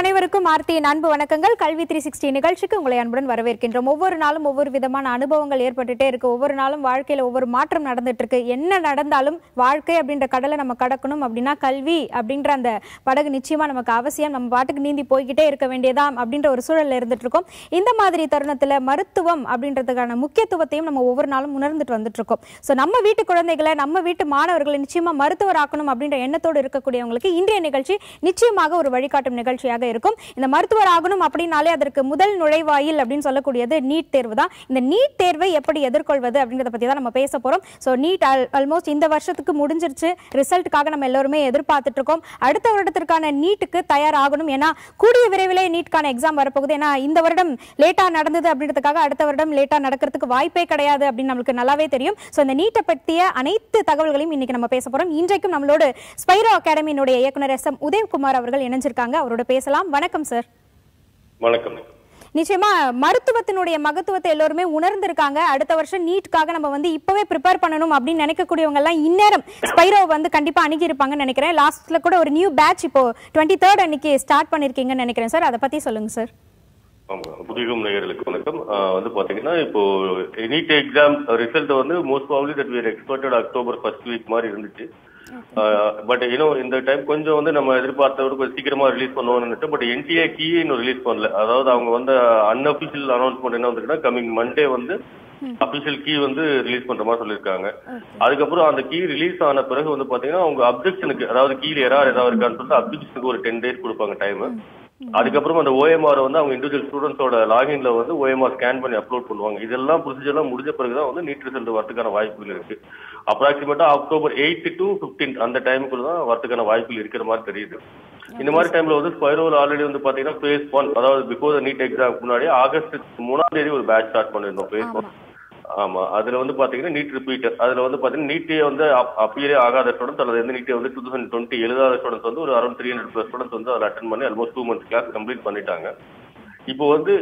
அனைவருக்கும் ஆர்த்தியின் அன்பு வணக்கங்கள் கல்வி த்ரீ சிக்ஸ்டி நிகழ்ச்சிக்கு உங்களை அன்புடன் வரவேற்கின்றோம் ஒவ்வொரு நாளும் ஒவ்வொரு விதமான அனுபவங்கள் ஏற்பட்டுட்டே இருக்கு ஒவ்வொரு நாளும் வாழ்க்கையில ஒவ்வொரு மாற்றம் நடந்துட்டு இருக்கு என்ன நடந்தாலும் வாழ்க்கை அப்படின்ற கடலை நம்ம கடக்கணும் அப்படின்னா கல்வி அப்படின்ற அந்த படகு நிச்சயமா நமக்கு அவசியம் நம்ம பாட்டுக்கு நீந்தி போய்கிட்டே இருக்க வேண்டியதாம் அப்படின்ற ஒரு சூழல்ல இருந்துட்டு இருக்கோம் இந்த மாதிரி தருணத்துல மருத்துவம் அப்படின்றதுக்கான முக்கியத்துவத்தையும் நம்ம ஒவ்வொரு நாளும் உணர்ந்துட்டு வந்துட்டு இருக்கோம் ஸோ நம்ம வீட்டு குழந்தைகளை நம்ம வீட்டு மாணவர்களை நிச்சயமா மருத்துவர் ஆக்கணும் அப்படின்ற எண்ணத்தோடு இருக்கக்கூடியவங்களுக்கு இன்றைய நிகழ்ச்சி நிச்சயமாக ஒரு வழிகாட்டும் நிகழ்ச்சியாக இருக்கும் இந்த மருத்துவர் ஆகணும் அப்படின்னாலே அதற்கு முதல் நுழைவாயில் அப்படின்னு சொல்லக்கூடியது நீட் தேர்வு தான் இந்த நீட் தேர்வை எப்படி எதிர்கொள்வது அப்படின்றத பத்தி தான் நம்ம பேச போறோம் ஸோ நீட் ஆல்மோஸ்ட் இந்த வருஷத்துக்கு முடிஞ்சிருச்சு ரிசல்ட்டுக்காக நம்ம எல்லாருமே எதிர்பார்த்துட்டு இருக்கோம் அடுத்த வருடத்திற்கான நீட்டுக்கு தயாராகணும் ஏன்னா கூடிய விரைவிலே நீட்கான எக்ஸாம் வரப்போகுது ஏன்னா இந்த வருடம் லேட்டா நடந்தது அப்படின்றதுக்காக அடுத்த வருடம் லேட்டா நடக்கிறதுக்கு வாய்ப்பே கிடையாது அப்படின்னு நம்மளுக்கு நல்லாவே தெரியும் ஸோ இந்த நீட்டை பற்றிய அனைத்து தகவல்களையும் இன்னைக்கு நம்ம பேச போறோம் இன்றைக்கும் நம்மளோட ஸ்பைரோ அகாடமியினுடைய இயக்குனர் எஸ் எம் உதயகுமார் அவர்கள் இணைஞ்சிருக்காங்க அவரோட பேசலாம் வணக்கம் சார் வணக்கம் நிச்சயமா மருத்துவத்தினுடைய மகத்துவத்தை எல்லோருமே உணர்ந்திருக்காங்க அடுத்த வருஷம் நீட்காக நம்ம வந்து இப்பவே ப்ரிப்பேர் பண்ணணும் அப்படின்னு நினைக்கக்கூடியவங்க எல்லாம் இந்நேரம் ஸ்பைரோ வந்து கண்டிப்பா அணுகி இருப்பாங்கன்னு நினைக்கிறேன் லாஸ்ட்ல கூட ஒரு நியூ பேட்ச் இப்போ டுவெண்ட்டி தேர்ட் அன்னைக்கு ஸ்டார்ட் பண்ணிருக்கீங்கன்னு நினைக்கிறேன் சார் அதை பத்தி சொல்லுங்க சார் ஆமா புதிகம் நேயர்களுக்கு வணக்கம் ஆஹ் வந்து பாத்தீங்கன்னா இப்போ நீட் எக்ஸாம் ரிசல்ட் வந்து most probably that were expected October first week மாதிரி இருந்துச்சு பட் இன்னும் இந்த டைம் கொஞ்சம் வந்து நம்ம எதிர்பார்த்த விட கொஞ்சம் சீக்கிரமா ரிலீஸ் பண்ணுவோம்னு நினைச்சோம் பட் என்டிஏ கீ இன்னும் ரிலீஸ் பண்ணல அதாவது அவங்க வந்து அன்அபிஷியல் அனௌன்ஸ்மெண்ட் என்ன வந்திருக்குன்னா கமிங் மண்டே வந்து அபிஷியல் கீ வந்து ரிலீஸ் பண்ற மாதிரி சொல்லியிருக்காங்க அதுக்கப்புறம் அந்த கீ ரிலீஸ் ஆன பிறகு வந்து பாத்தீங்கன்னா அவங்க அப்ஜெக்ஷனுக்கு அதாவது கீழ எரர் ஏதாவது இருக்கான்னு சொல்லிட்டு அப்ஜெக்ஷனுக்கு ஒரு டென் டேஸ் கொடுப்பாங்க டைம் அதுக்கப்புறம் அந்த ஓஎம்ஆர் வந்து அவங்க இண்டிவிஜுவல் ஸ்டூடெண்ட்ஸோட லாகின்ல வந்து ஓஎம்ஆர் ஸ்கேன் பண்ணி அப்லோட் பண்ணுவாங்க இதெல்லாம் ப்ரொசீஜர்லாம் முடிஞ்ச பிறகுதான் வந்து நீட் ரிசல்ட் வரதுக்கான வாய்ப்புகள் இருக்கு அப்ராக்சிமேட்டா அக்டோபர் எயிட் டு பிப்டீன் அந்த டைமுக்குள்ள தான் வரதுக்கான வாய்ப்புகள் இருக்கிற மாதிரி தெரியுது இந்த மாதிரி டைம்ல வந்து ஸ்பைரோல் ஆல்ரெடி வந்து பாத்தீங்கன்னா ஃபேஸ் ஒன் அதாவது பிஃபோர் நீட் எக்ஸாம் முன்னாடி ஆகஸ்ட் மூணாம் தேதி ஒரு பேட்ச் ஸ்டார்ட் பண்ணிருந்தோம் ஃபேஸ் ஒன் ஆமா அதுல வந்து பாத்தீங்கன்னா நீட் ரிப்பீட்டர் அதுல வந்து பாத்தீங்கன்னா நீட்டே வந்து அப்பியரே ஆகாத ஸ்டூடெண்ட்ஸ் அல்லது எந்த நீட்டே வந்து டூ தௌசண்ட் டுவெண்ட்டி எழுதாத ஸ்டூடெண்ட்ஸ் வந்து ஒரு around three hundred plus students வந்து அதில் அட்டன் பண்ணி almost two months class complete பண்ணிட்டாங்க இப்போ வந்து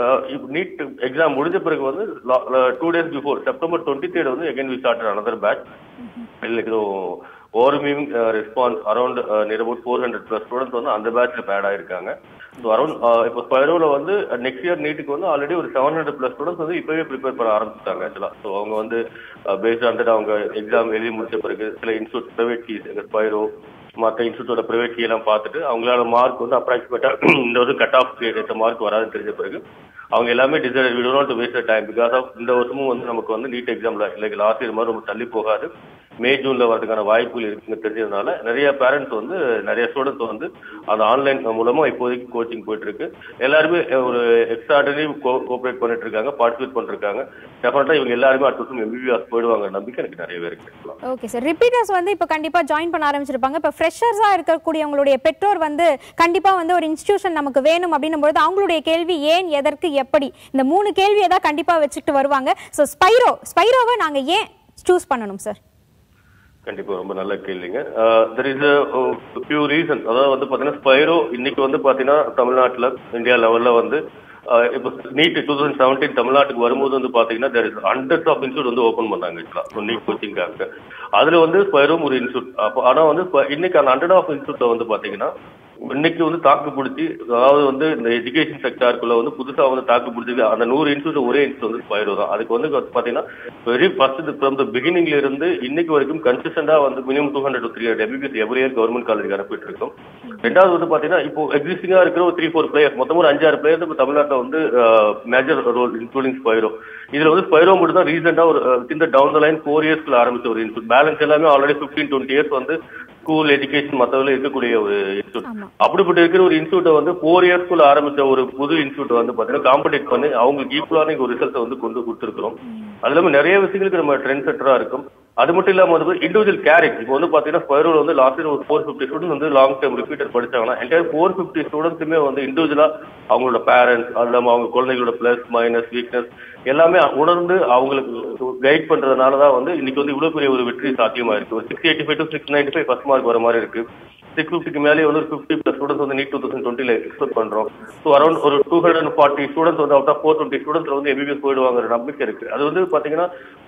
நீட் எக்ஸாம் முடிஞ்ச பிறகு வந்து two days before September twenty third வந்து again we start another batch இல்லை overwhelming response around near about four hundred plus students வந்து அந்த பேட்ச்ல பேட் ஆயிருக்காங்க ஸோ அரௌண்ட் இப்போ ஸ்பைரோல வந்து நெக்ஸ்ட் இயர் நீட்டுக்கு வந்து ஆல்ரெடி ஒரு செவன் ஹண்ட்ரட் பிளஸ் ஸ்டூடெண்ட்ஸ் வந்து இப்பவே ப்ரிப்பேர் பண்ண ஆரம்பிச்சிட்டாங்க ஆக்சுவலா ஸோ அவங்க வந்து பேஸ்ட் ஆன் அவங்க எக்ஸாம் எழுதி முடிச்ச பிறகு சில இன்ஸ்டியூட் பிரைவேட் கீஸ் எங்க ஸ்பைரோ மற்ற இன்ஸ்டியூட்டோட பிரைவேட் கீ எல்லாம் பார்த்துட்டு அவங்களால மார்க் வந்து அப்ராக்சிமேட்டா இந்த வருஷம் கட் ஆஃப் ஏற்ற மார்க் வராதுன்னு தெரிஞ்ச பிறகு அவங்க எல்லாமே decide we don't waste time because of இந்த வருஷமும் வந்து நமக்கு வந்து நீட் எக்ஸாம்ல இல்லை லாஸ்ட் இயர் மாதிரி ரொம்ப தள்ளி போகாது மே ஜூன்ல வரதுக்கான வாய்ப்புகள் இருக்குங்க தெரிஞ்சதுனால நிறைய பேரண்ட்ஸ் வந்து நிறைய ஸ்டூடெண்ட்ஸ் வந்து அந்த ஆன்லைன் மூலமா இப்போதைக்கு கோச்சிங் போயிட்டு இருக்கு எல்லாருமே ஒரு எக்ஸ்ட்ராடனரி கோஆபரேட் பண்ணிட்டு இருக்காங்க பார்ட்டிசிபேட் பண்ணிருக்காங்க டெஃபினட்டா இவங்க எல்லாருமே அடுத்த வருஷம் எம்பிபிஎஸ் போயிடுவாங்க நம்பிக்கை எனக்கு நிறையவே இருக்கு ஓகே சார் ரிப்பீட்டர்ஸ் வந்து இப்போ கண்டிப்பா ஜாயின் பண்ண ஆரம்பிச்சிருப்பாங்க இப்போ ஃப்ரெஷர்ஸா இருக்கக்கூடியவங்களுடைய பெற்றோர் வந்து கண்டிப்பா வந்து ஒரு இன்ஸ்டிடியூஷன் நமக்கு வேணும் அப்படின்னும் பொழுது அவங்களுடைய கேள்வி ஏன் எதற்கு எப்படி இந்த மூணு கேள்வியை தான் கண்டிப்பா வச்சுக்கிட்டு வருவாங்க ஸோ ஸ்பைரோ ஸ்பைரோவை நாங்க ஏன் சூஸ் பண்ணணும் சார் கண்டிப்பா ரொம்ப நல்ல கேள்விங்க தெர் இஸ் ஃபியூ ரீசன் அதாவது வந்து பாத்தீங்கன்னா ஸ்பைரோ இன்னைக்கு வந்து பாத்தீங்கன்னா தமிழ்நாட்டுல இந்தியா லெவல்ல வந்து இப்போ நீட் டூ தௌசண்ட் செவன்டீன் தமிழ்நாட்டுக்கு வரும்போது வந்து பாத்தீங்கன்னா there is hundreds of institute வந்து ஓப்பன் பண்ணாங்க இப்போ நீட் கோச்சிங்காக அதுல வந்து ஸ்பைரோம் ஒரு இன்ஸ்டியூட் அப்போ ஆனா வந்து இன்னைக்கு அந்த ஹண்ட்ரட் ஆஃப் இன்ஸ்டியூட்ல வந்து பாத்தீங்கன்னா இன்னைக்கு வந்து தாக்கு பிடிச்சி அதாவது வந்து இந்த எஜுகேஷன் செக்டாருக்குள்ள வந்து புதுசா வந்து தாக்கு பிடிச்சி அந்த நூறு இன்ஸ்டியூட் ஒரே இன்ஸ்டியூட் வந்து ஸ்பைரோ தான் அதுக்கு வந்து பாத்தீங்கன்னா வெரி ஃபர்ஸ்ட் ஃப்ரம் த பிகினிங்ல இருந்து இன்னைக்கு வரைக்கும் கன்சிஸ்டண்டா வந்து minimum two hundred three hundred MBBS every year government காலேஜுக்கு அனுப்பிட்டு இருக்கோம் ரெண்டாவது வந்து பாத்தீங்கன்னா இப்போ எக்ஸிஸ்டிங்கா இருக்கிற ஒரு த்ரீ ஃபோர் பிளேயர்ஸ் மொத்தம் ஒரு அஞ்சாறு பிளேயர்ஸ் இப்போ தமிழ்நாட்டில் வந்து மேஜர் ரோல் இன்க்ளூடிங் ஸ்பைரோ இதுல வந்து ஸ்பைரோ மட்டும் தான் ரீசெண்டா ஒரு இந்த டவுன் த லைன் ஃபோர் இயர்ஸ்ல ஆரம்பிச்ச ஒரு இன்ஸ்டியூட் பேலன்ஸ் எல்லாமே ஆல்ரெடி பிப்டீன் டுவெண்ட்டி இயர்ஸ் வந்து ஸ்கூல் எஜுகேஷன் மற்றவர்கள் இருக்கக்கூடிய ஒரு இன்ஸ்டியூட் அப்படிப்பட்ட இருக்கிற ஒரு இன்ஸ்டியூட்டை வந்து ஃபோர் இயர்ஸ்க்குள்ள ஆரம்பிச்ச ஒரு புது இன்ஸ்டியூட் வந்து பாத்தீங்கன்னா காம்படேட் பண்ணி அவங்களுக்கு ஈக்குவலான ஒரு ரிசல்ட்டை வந்து கொண்டு கொடுத்துருக்கிறோம் அது இல்லாம நிறைய விஷயங்களுக்கு நம்ம ட்ரெண்ட் செட்டரா இருக்கும் அது மட்டும் இல்லாம வந்து இண்டிவிஜுவல் கேரட் இப்போ வந்து பாத்தீங்கன்னா ஸ்கொயரோட வந்து லாஸ்ட் இயர் ஒரு ஃபோர் ஃபிஃப்டி ஸ்டூடெண்ட் வந்து லாங் டேர்ம் ரிப்பீட்டர் படிச்சாங்கன்னா என்டையர் ஃபோர் ஃபிஃப்டி ஸ்டூடெண்ட்ஸுமே வந்து இண்டிவிஜுவலா அவங்களோட பேரண்ட்ஸ் அது இல்லாம அவங்க குழந்தைகளோட பிளஸ் மைனஸ் வீக்னஸ் எல்லாமே உணர்ந்து அவங்களுக்கு கைட் பண்றதுனால தான் வந்து இன்னைக்கு வந்து இவ்வளவு பெரிய ஒரு வெற்றி சாத்தியமா இருக்கு ஒரு six eighty five to six ninety five first mark வர மாதிரி இருக்கு சிக்ஸ் ஃபிஃப்டிக்கு மேலே வந்து ஒரு ஃபிஃப்டி பிளஸ் ஸ்டூடெண்ட்ஸ் வந்து நீட் டூ தௌசண்ட் டுவெண்ட்டில எக்ஸ்பெக்ட் பண்றோம் ஸோ அரௌண்ட் ஒரு டூ ஹண்ட்ரட் ஃபார்ட்டி ஸ்டூடெண்ட்ஸ் வந்து out of four twenty students வந்து எம்பிபிஎஸ் போயிடுவாங்கிற நம்பிக்கை இருக்கு அது வந்து பாத்தீங்கன்னா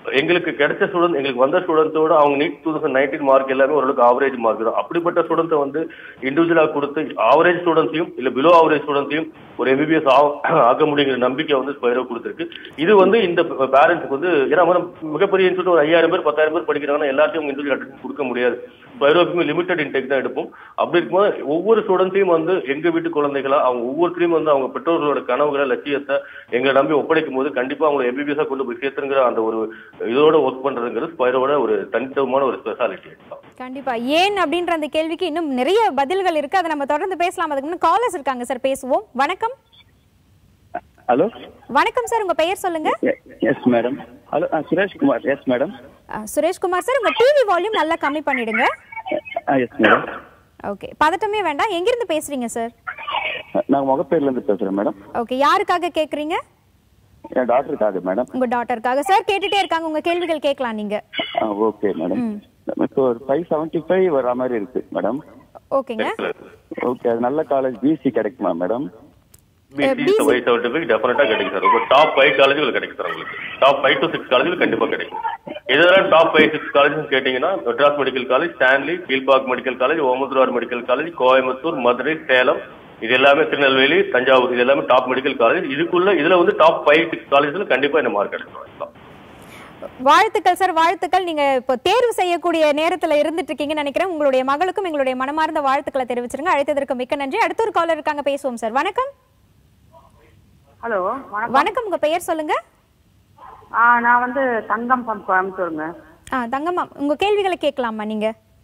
எங்களுக்கு கிடைச்ச ஸ்டூடெண்ட் எங்களுக்கு வந்த ஸ்டூடெண்ட்டோட அவங்க NEET two thousand nineteen mark எல்லாமே ஓரளவுக்கு ஆவரேஜ் மார்க் தான் அப்படிப்பட்ட ஸ்டூடெண்ட்டை வந்து இண்டிவிஜுவலா கொடுத்து ஆவரேஜ் ஸ்டூடெண்ட்ஸையும் இல்ல பிலோ ஆவரேஜ் ஸ்டூடெண்ட்ஸையும் ஒரு எம்பிபிஎஸ் ஆக்க முடியுங்கிற நம்பிக்கை வந்து ஸ்பைரோ கொடுத்துருக்கு இது வந்து இந்த பேரண்ட்ஸ்க்கு வந்து ஏன்னா வந்து மிகப்பெரிய இன்ஸ்டியூட் ஒரு ஐயாயிரம் பேர் பத்தாயிரம் பேர் படிக்கிறாங்கன்னா எல்லாத்தையும் அவங்க இண்டிவிஜுவல் அட்டன்ஸ் கொடுக்க முடியாது ஸ்பைரோக்குமே லிமிடெட் இன்டெக் தான் எடுப்போம் அப்படி இருக்கும்போது ஒவ்வொரு ஸ்டூடெண்ட்ஸையும் வந்து எங்க வீட்டு குழந்தைகளா அவங்க ஒவ்வொருத்தரையும் வந்து அவங்க பெற்றோர்களோட கனவுகளை லட்சியத்தை எங்களை நம்பி ஒப்படைக்கும் போது கண்டிப்பா அவங்களை எம்பிபிஎஸ்ஸா கொண்டு போய் சேர்த்துங்கிற அந்த ஒரு இதோட ஒர்க் பண்றதுங்கிறது ஸ்பைரோட ஒரு தனித்துவமான ஒரு ஸ்பெஷாலிட்டி கண்டிப்பா ஏன் அப்படின்ற அந்த கேள்விக்கு இன்னும் நிறைய பதில்கள் இருக்கு அதை நம்ம தொடர்ந்து பேசலாம் அதுக்கு முன்னாடி காலர்ஸ் இருக்காங்க சார் பேசுவோம் வணக்கம் ஹலோ வணக்கம் சார் உங்க பெயர் சொல்லுங்க yes madam hello Suresh Kumar yes madam அஹ், சுரேஷ் குமார் சார் உங்க டிவி வால்யூம் நல்லா கம்மி பண்ணிடுங்க எஸ் மேடம் ஓகே பதட்டமே வேண்டாம் எங்கிருந்து பேசுறீங்க சார் நாங்கள் முகப்பேர்லேருந்து பேசுகிறேன் மேடம் ஓகே யாருக்காக கேக்குறீங்க என் டாக்டருக்காக மேடம் உங்க டாட்டருக்காக சார் கேட்டுட்டே இருக்காங்க உங்க கேள்விகள் கேட்கலாம் நீங்க ஆ ஓகே மேடம் இப்போ ஒரு ஃபைவ் செவன்ட்டி ஃபைவ் வர மாதிரி இருக்கு மேடம் ஓகேங்க ஓகே அது நல்ல காலேஜ் பிசி கிடைக்குமா madam BC five seventy five டெஃபினட்டா கிடைக்கும் சார் உங்க டாப் ஃபைவ் காலேஜுகள் கிடைக்கும் சார் உங்களுக்கு டாப் ஃபைவ் டு சிக்ஸ் காலேஜுகள் கண்டிப்பா கிடைக்கும் இதெல்லாம் டாப் ஃபைவ் சிக்ஸ் காலேஜ் கேட்டீங்கன்னா Madras medical college Stanley Kilpauk medical college Omandurar medical college Coimbatore Madurai Salem இது எல்லாமே திருநெல்வேலி தஞ்சாவூர் இது எல்லாமே டாப் மெடிக்கல் காலேஜ் இதுக்குள்ள இதுல வந்து டாப் ஃபைவ் சிக்ஸ் காலேஜ்ல கண்டிப்பா இந்த மார்க் கிடைக்கும் வாழ்த்துக்கள் சார் வாழ்த்துக்கள் நீங்க இப்போ தேர்வு செய்யக்கூடிய நேரத்துல இருந்துட்டு இருக்கீங்கன்னு நினைக்கிறேன் உங்களுடைய மகளுக்கும் எங்களுடைய மனமார்ந்த வாழ்த்துக்களை தெரிவிச்சிருங்க அழைத்ததற்கு மிக்க நன்றி அடுத்த ஒரு காலர் இருக்காங்க பேசுவோம் சார் வணக்கம் ஹலோ வணக்கம் வணக்கம் உங்க பெயர் சொல்லுங்க ஆ நான் வந்து தங்கம் ஃப்ரம் கோயம்புத்தூருங்க ஆ தங்கம்மா உங்க கேள்விகளை கேட்கலாமா நீங்க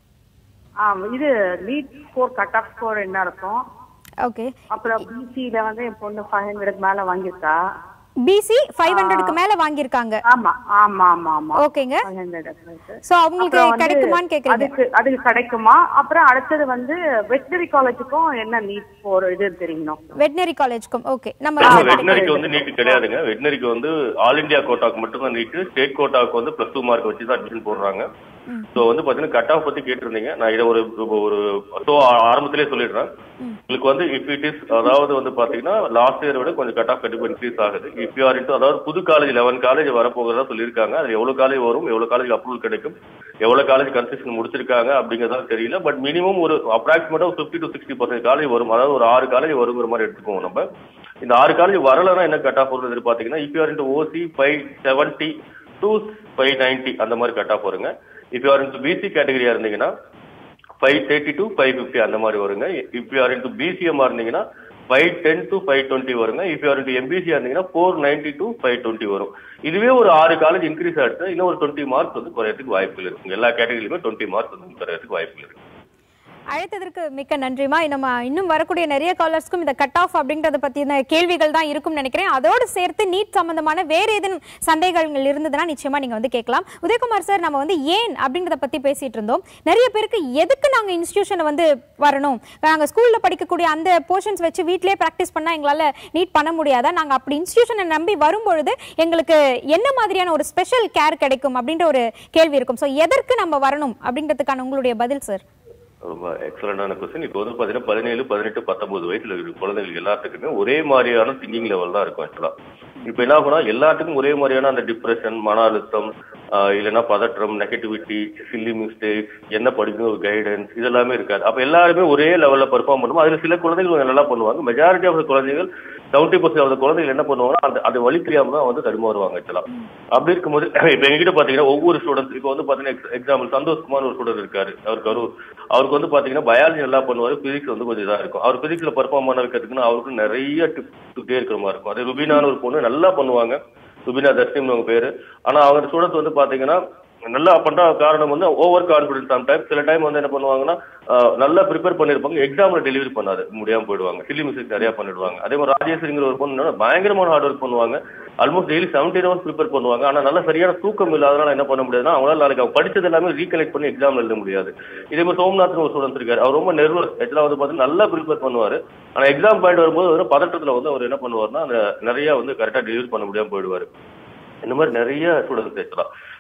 ஆ இது NEET score cut off score என்ன இருக்கும் ஓகே அப்புறம் பிசியில வந்து என் பொண்ணு ஃபைவ் ஹண்ட்ரட் மேல வாங்கியிருக்கா பிசி ஃபைவ் ஹண்ட்ரடுக்கு மேல வாங்கியிருக்காங்க ஆமா ஆமா ஆமா ஆமா ஓகேங்க ஃபைவ் ஹண்ட்ரட் சோ அவங்களுக்கு கிடைக்குமான்னு கேக்குறீங்க அதுக்கு அதுக்கு கிடைக்குமா அப்புறம் அடுத்தது வந்து வெட்டினரி காலேஜுக்கும் என்ன நீட் ஸ்கோர் இது தெரியணும் வெட்டினரி காலேஜ்க்கும் ஓகே நம்ம வெட்டினரிக்கு வந்து நீட் கிடையாதுங்க வெட்டினரிக்கு வந்து ஆல் இந்தியா கோட்டாக்கு மட்டும் தான் நீட் ஸ்டேட் கோட்டாக்கு வந்து பிளஸ் டூ மார்க் வச்சு தான் அட்மிஷன் போடுறாங்க சோ வந்து பாத்தீங்கன்னா கட் ஆஃப் பத்தி கேட்டிருந்தீங்க நான் இதை ஒரு ஒரு ஸோ ஆரம்பத்திலே சொல்லிடுறேன் உங்களுக்கு வந்து இஃப் இட் இஸ் அதாவது வந்து பாத்தீங்கன்னா லாஸ்ட் இயர் விட கொஞ்சம் கட் ஆஃப் கண்டிப்பா இன்க்ரீஸ் ஆகுது இஃப் யூ ஆர் இன்ட்டு அதாவது புது காலேஜ் லெவன் காலேஜ் வரப்போகிறதா சொல்லியிருக்காங்க அது எவ்வளவு காலேஜ் வரும் எவ்வளவு காலேஜ் அப்ரூவல் கிடைக்கும் எவ்வளவு காலேஜ் கன்ஸ்ட்ரக்ஷன் முடிச்சிருக்காங்க அப்படிங்கறதா தெரியல பட் மினிமம் ஒரு அப்ராக்சிமேட்டா fifty to sixty percent college வரும் அதாவது ஒரு ஆறு காலேஜ் வருங்கிற மாதிரி எடுத்துக்குவோம் நம்ம இந்த ஆறு காலேஜ் வரலன்னா என்ன கட் ஆஃப் வருது பாத்தீங்கன்னா if you are into OC five seventy to five ninety அந்த மாதிரி கட் ஆஃப் வருங்க if you are into BC கேட்டகரியா இருந்தீங்கன்னா five thirty to five fifty அந்த மாதிரி வருங்க if you are into BCM இருந்தீங்கன்னா five ten to five twenty வருங்க if you are into MBC இருந்தீங்கன்னா four ninety to five twenty வரும் இதுவே ஒரு ஆறு காலேஜ் இன்க்ரீஸ் ஆயிடுச்சு இன்னும் ஒரு டுவெண்ட்டி மார்க்ஸ் வந்து குறையறதுக்கு வாய்ப்புகள் இருக்குங்க எல்லா கேட்டகரியிலுமே டுவெண்ட்டி மார்க்ஸ் வந்து குறையறதுக்கு வாய்ப்புகள் இருக்கு அழைத்ததற்கு மிக்க நன்றிமா நம்ம இன்னும் வரக்கூடிய நிறைய காலர்ஸ்க்கும் இந்த கட் ஆஃப் அப்படின்றத பத்தின கேள்விகள் தான் இருக்கும்னு நினைக்கிறேன் அதோடு சேர்த்து நீட் சம்பந்தமான வேற ஏதேனும் சந்தேகங்கள் இருந்ததுன்னா நிச்சயமா நீங்க வந்து கேட்கலாம் உதயகுமார் சார் நம்ம வந்து ஏன் அப்படின்றத பத்தி பேசிட்டு இருந்தோம் நிறைய பேருக்கு எதுக்கு நாங்க இன்ஸ்டிடியூஷனை வந்து வரணும் நாங்க ஸ்கூல்ல படிக்கக்கூடிய அந்த போர்ஷன்ஸ் வச்சு வீட்லயே பிராக்டிஸ் பண்ணா எங்களால நீட் பண்ண முடியாதா நாங்க அப்படி இன்ஸ்டிடியூஷனை நம்பி வரும்பொழுது எங்களுக்கு என்ன மாதிரியான ஒரு ஸ்பெஷல் கேர் கிடைக்கும் அப்படின்ற ஒரு கேள்வி இருக்கும் ஸோ எதற்கு நம்ம வரணும் அப்படின்றதுக்கான உங்களுடைய பதில் சார் ரொம்ப எக்ஸலண்டான கொஸ்டின் இப்போ வந்து பாத்தீங்கன்னா பதினேழு பதினெட்டு பத்தொன்பது வயசுல இருக்கிற குழந்தைகள் எல்லாத்துக்குமே ஒரே மாதிரியான திங்கிங் லெவல் தான் இருக்கும் ஆக்சுவலா இப்போ என்ன ஆகும்னா எல்லாத்துக்கும் ஒரே மாதிரியான அந்த டிப்ரெஷன் மன அழுத்தம் ஆஹ் இல்லைன்னா பதற்றம் நெகட்டிவிட்டி சில்லி மிஸ்டேக்ஸ் என்ன படிக்கணும் ஒரு கைடன்ஸ் இதெல்லாமே இருக்காது அப்ப எல்லாருமே ஒரே லெவல்ல பெர்ஃபார்ம் பண்ணுவோம் அதுல சில குழந்தைகள் நல்லா பண்ணுவாங்க மெஜாரிட்டி ஆஃப் குழந்தைகள் செவன்டி பர்சன்ட் ஆஃப் குழந்தைகள் என்ன பண்ணுவாங்கன்னா அந்த அது வழி தெரியாம தான் வந்து தடுமாறுவாங்க ஆக்சுவலா அப்படி இருக்கும்போது இப்ப எங்ககிட்ட பாத்தீங்கன்னா ஒவ்வொரு ஸ்டூடெண்ட்ஸ் இப்போ வந்து பாத்தீங்கன்னா எக்ஸாம்பிள் சந்தோஷ்குமார் ஒரு ஸ்டூடெண்ட் இருக்காரு அவர் கரூர் அவருக்கு வந்து பாத்தீங்கன்னா பயாலஜி நல்லா பண்ணுவாரு பிசிக்ஸ் வந்து கொஞ்சம் இதா இருக்கும் அவர் பிசிக்ஸ்ல பெர்ஃபார்ம் பண்ண வைக்கிறதுக்குன்னு அவருக்கு நிறைய டிப்ஸ் இருக்கிற மாதிரி இருக்கும் அதே ருபினான்னு ஒரு பொண்ணு நல்லா பண்ணுவாங்க ருபினா தர்ஷிம் அவங்க பேரு ஆனா அவங்க ஸ்டூடெண்ட்ஸ் வந்து பாத்தீங்கன்னா நல்லா பண்ற காரணம் வந்து ஓவர் கான்பிடன்ஸ் சம்டைம் சில டைம் வந்து என்ன பண்ணுவாங்கன்னா ஆஹ் நல்லா ப்ரிப்பேர் பண்ணிருப்பாங்க எக்ஸாம்ல டெலிவரி பண்ணாது முடியாம போயிடுவாங்க சில்லி மிஸ்டேக் நிறைய பண்ணிடுவாங்க அதே மாதிரி ராஜேஸ்வரிங்கிற ஒரு பொண்ணு பயங்கரமான ஹார்ட் ஒர்க் பண்ணுவாங்க almost daily seventeen hours prepare பண்ணுவாங்க ஆனா நல்ல சரியான தூக்கம் இல்லாதனால என்ன பண்ண முடியாதுன்னா அவங்களால நாளைக்கு அவங்க படிச்சது எல்லாமே ரீகலெக்ட் பண்ணி எக்ஸாம் எழுத முடியாது இதே மாதிரி சோம்நாத்னு ஒரு ஸ்டூடெண்ட் இருக்காரு அவர் ரொம்ப நெர்வஸ் ஆக்சுவலா வந்து பார்த்தீங்கன்னா நல்லா ப்ரிப்பேர் பண்ணுவாரு ஆனா எக்ஸாம் பாயிண்ட் வரும்போது வந்து பதட்டத்துல வந்து அவர் என்ன பண்ணுவாருன்னா அந்த நிறைய வந்து கரெக்டா டெலிவரி பண்ண முடியாம போயிடுவாரு இந்த மாதிரி நிறைய ஸ்டூடெண்ட்ஸ் ஆக்சுவலா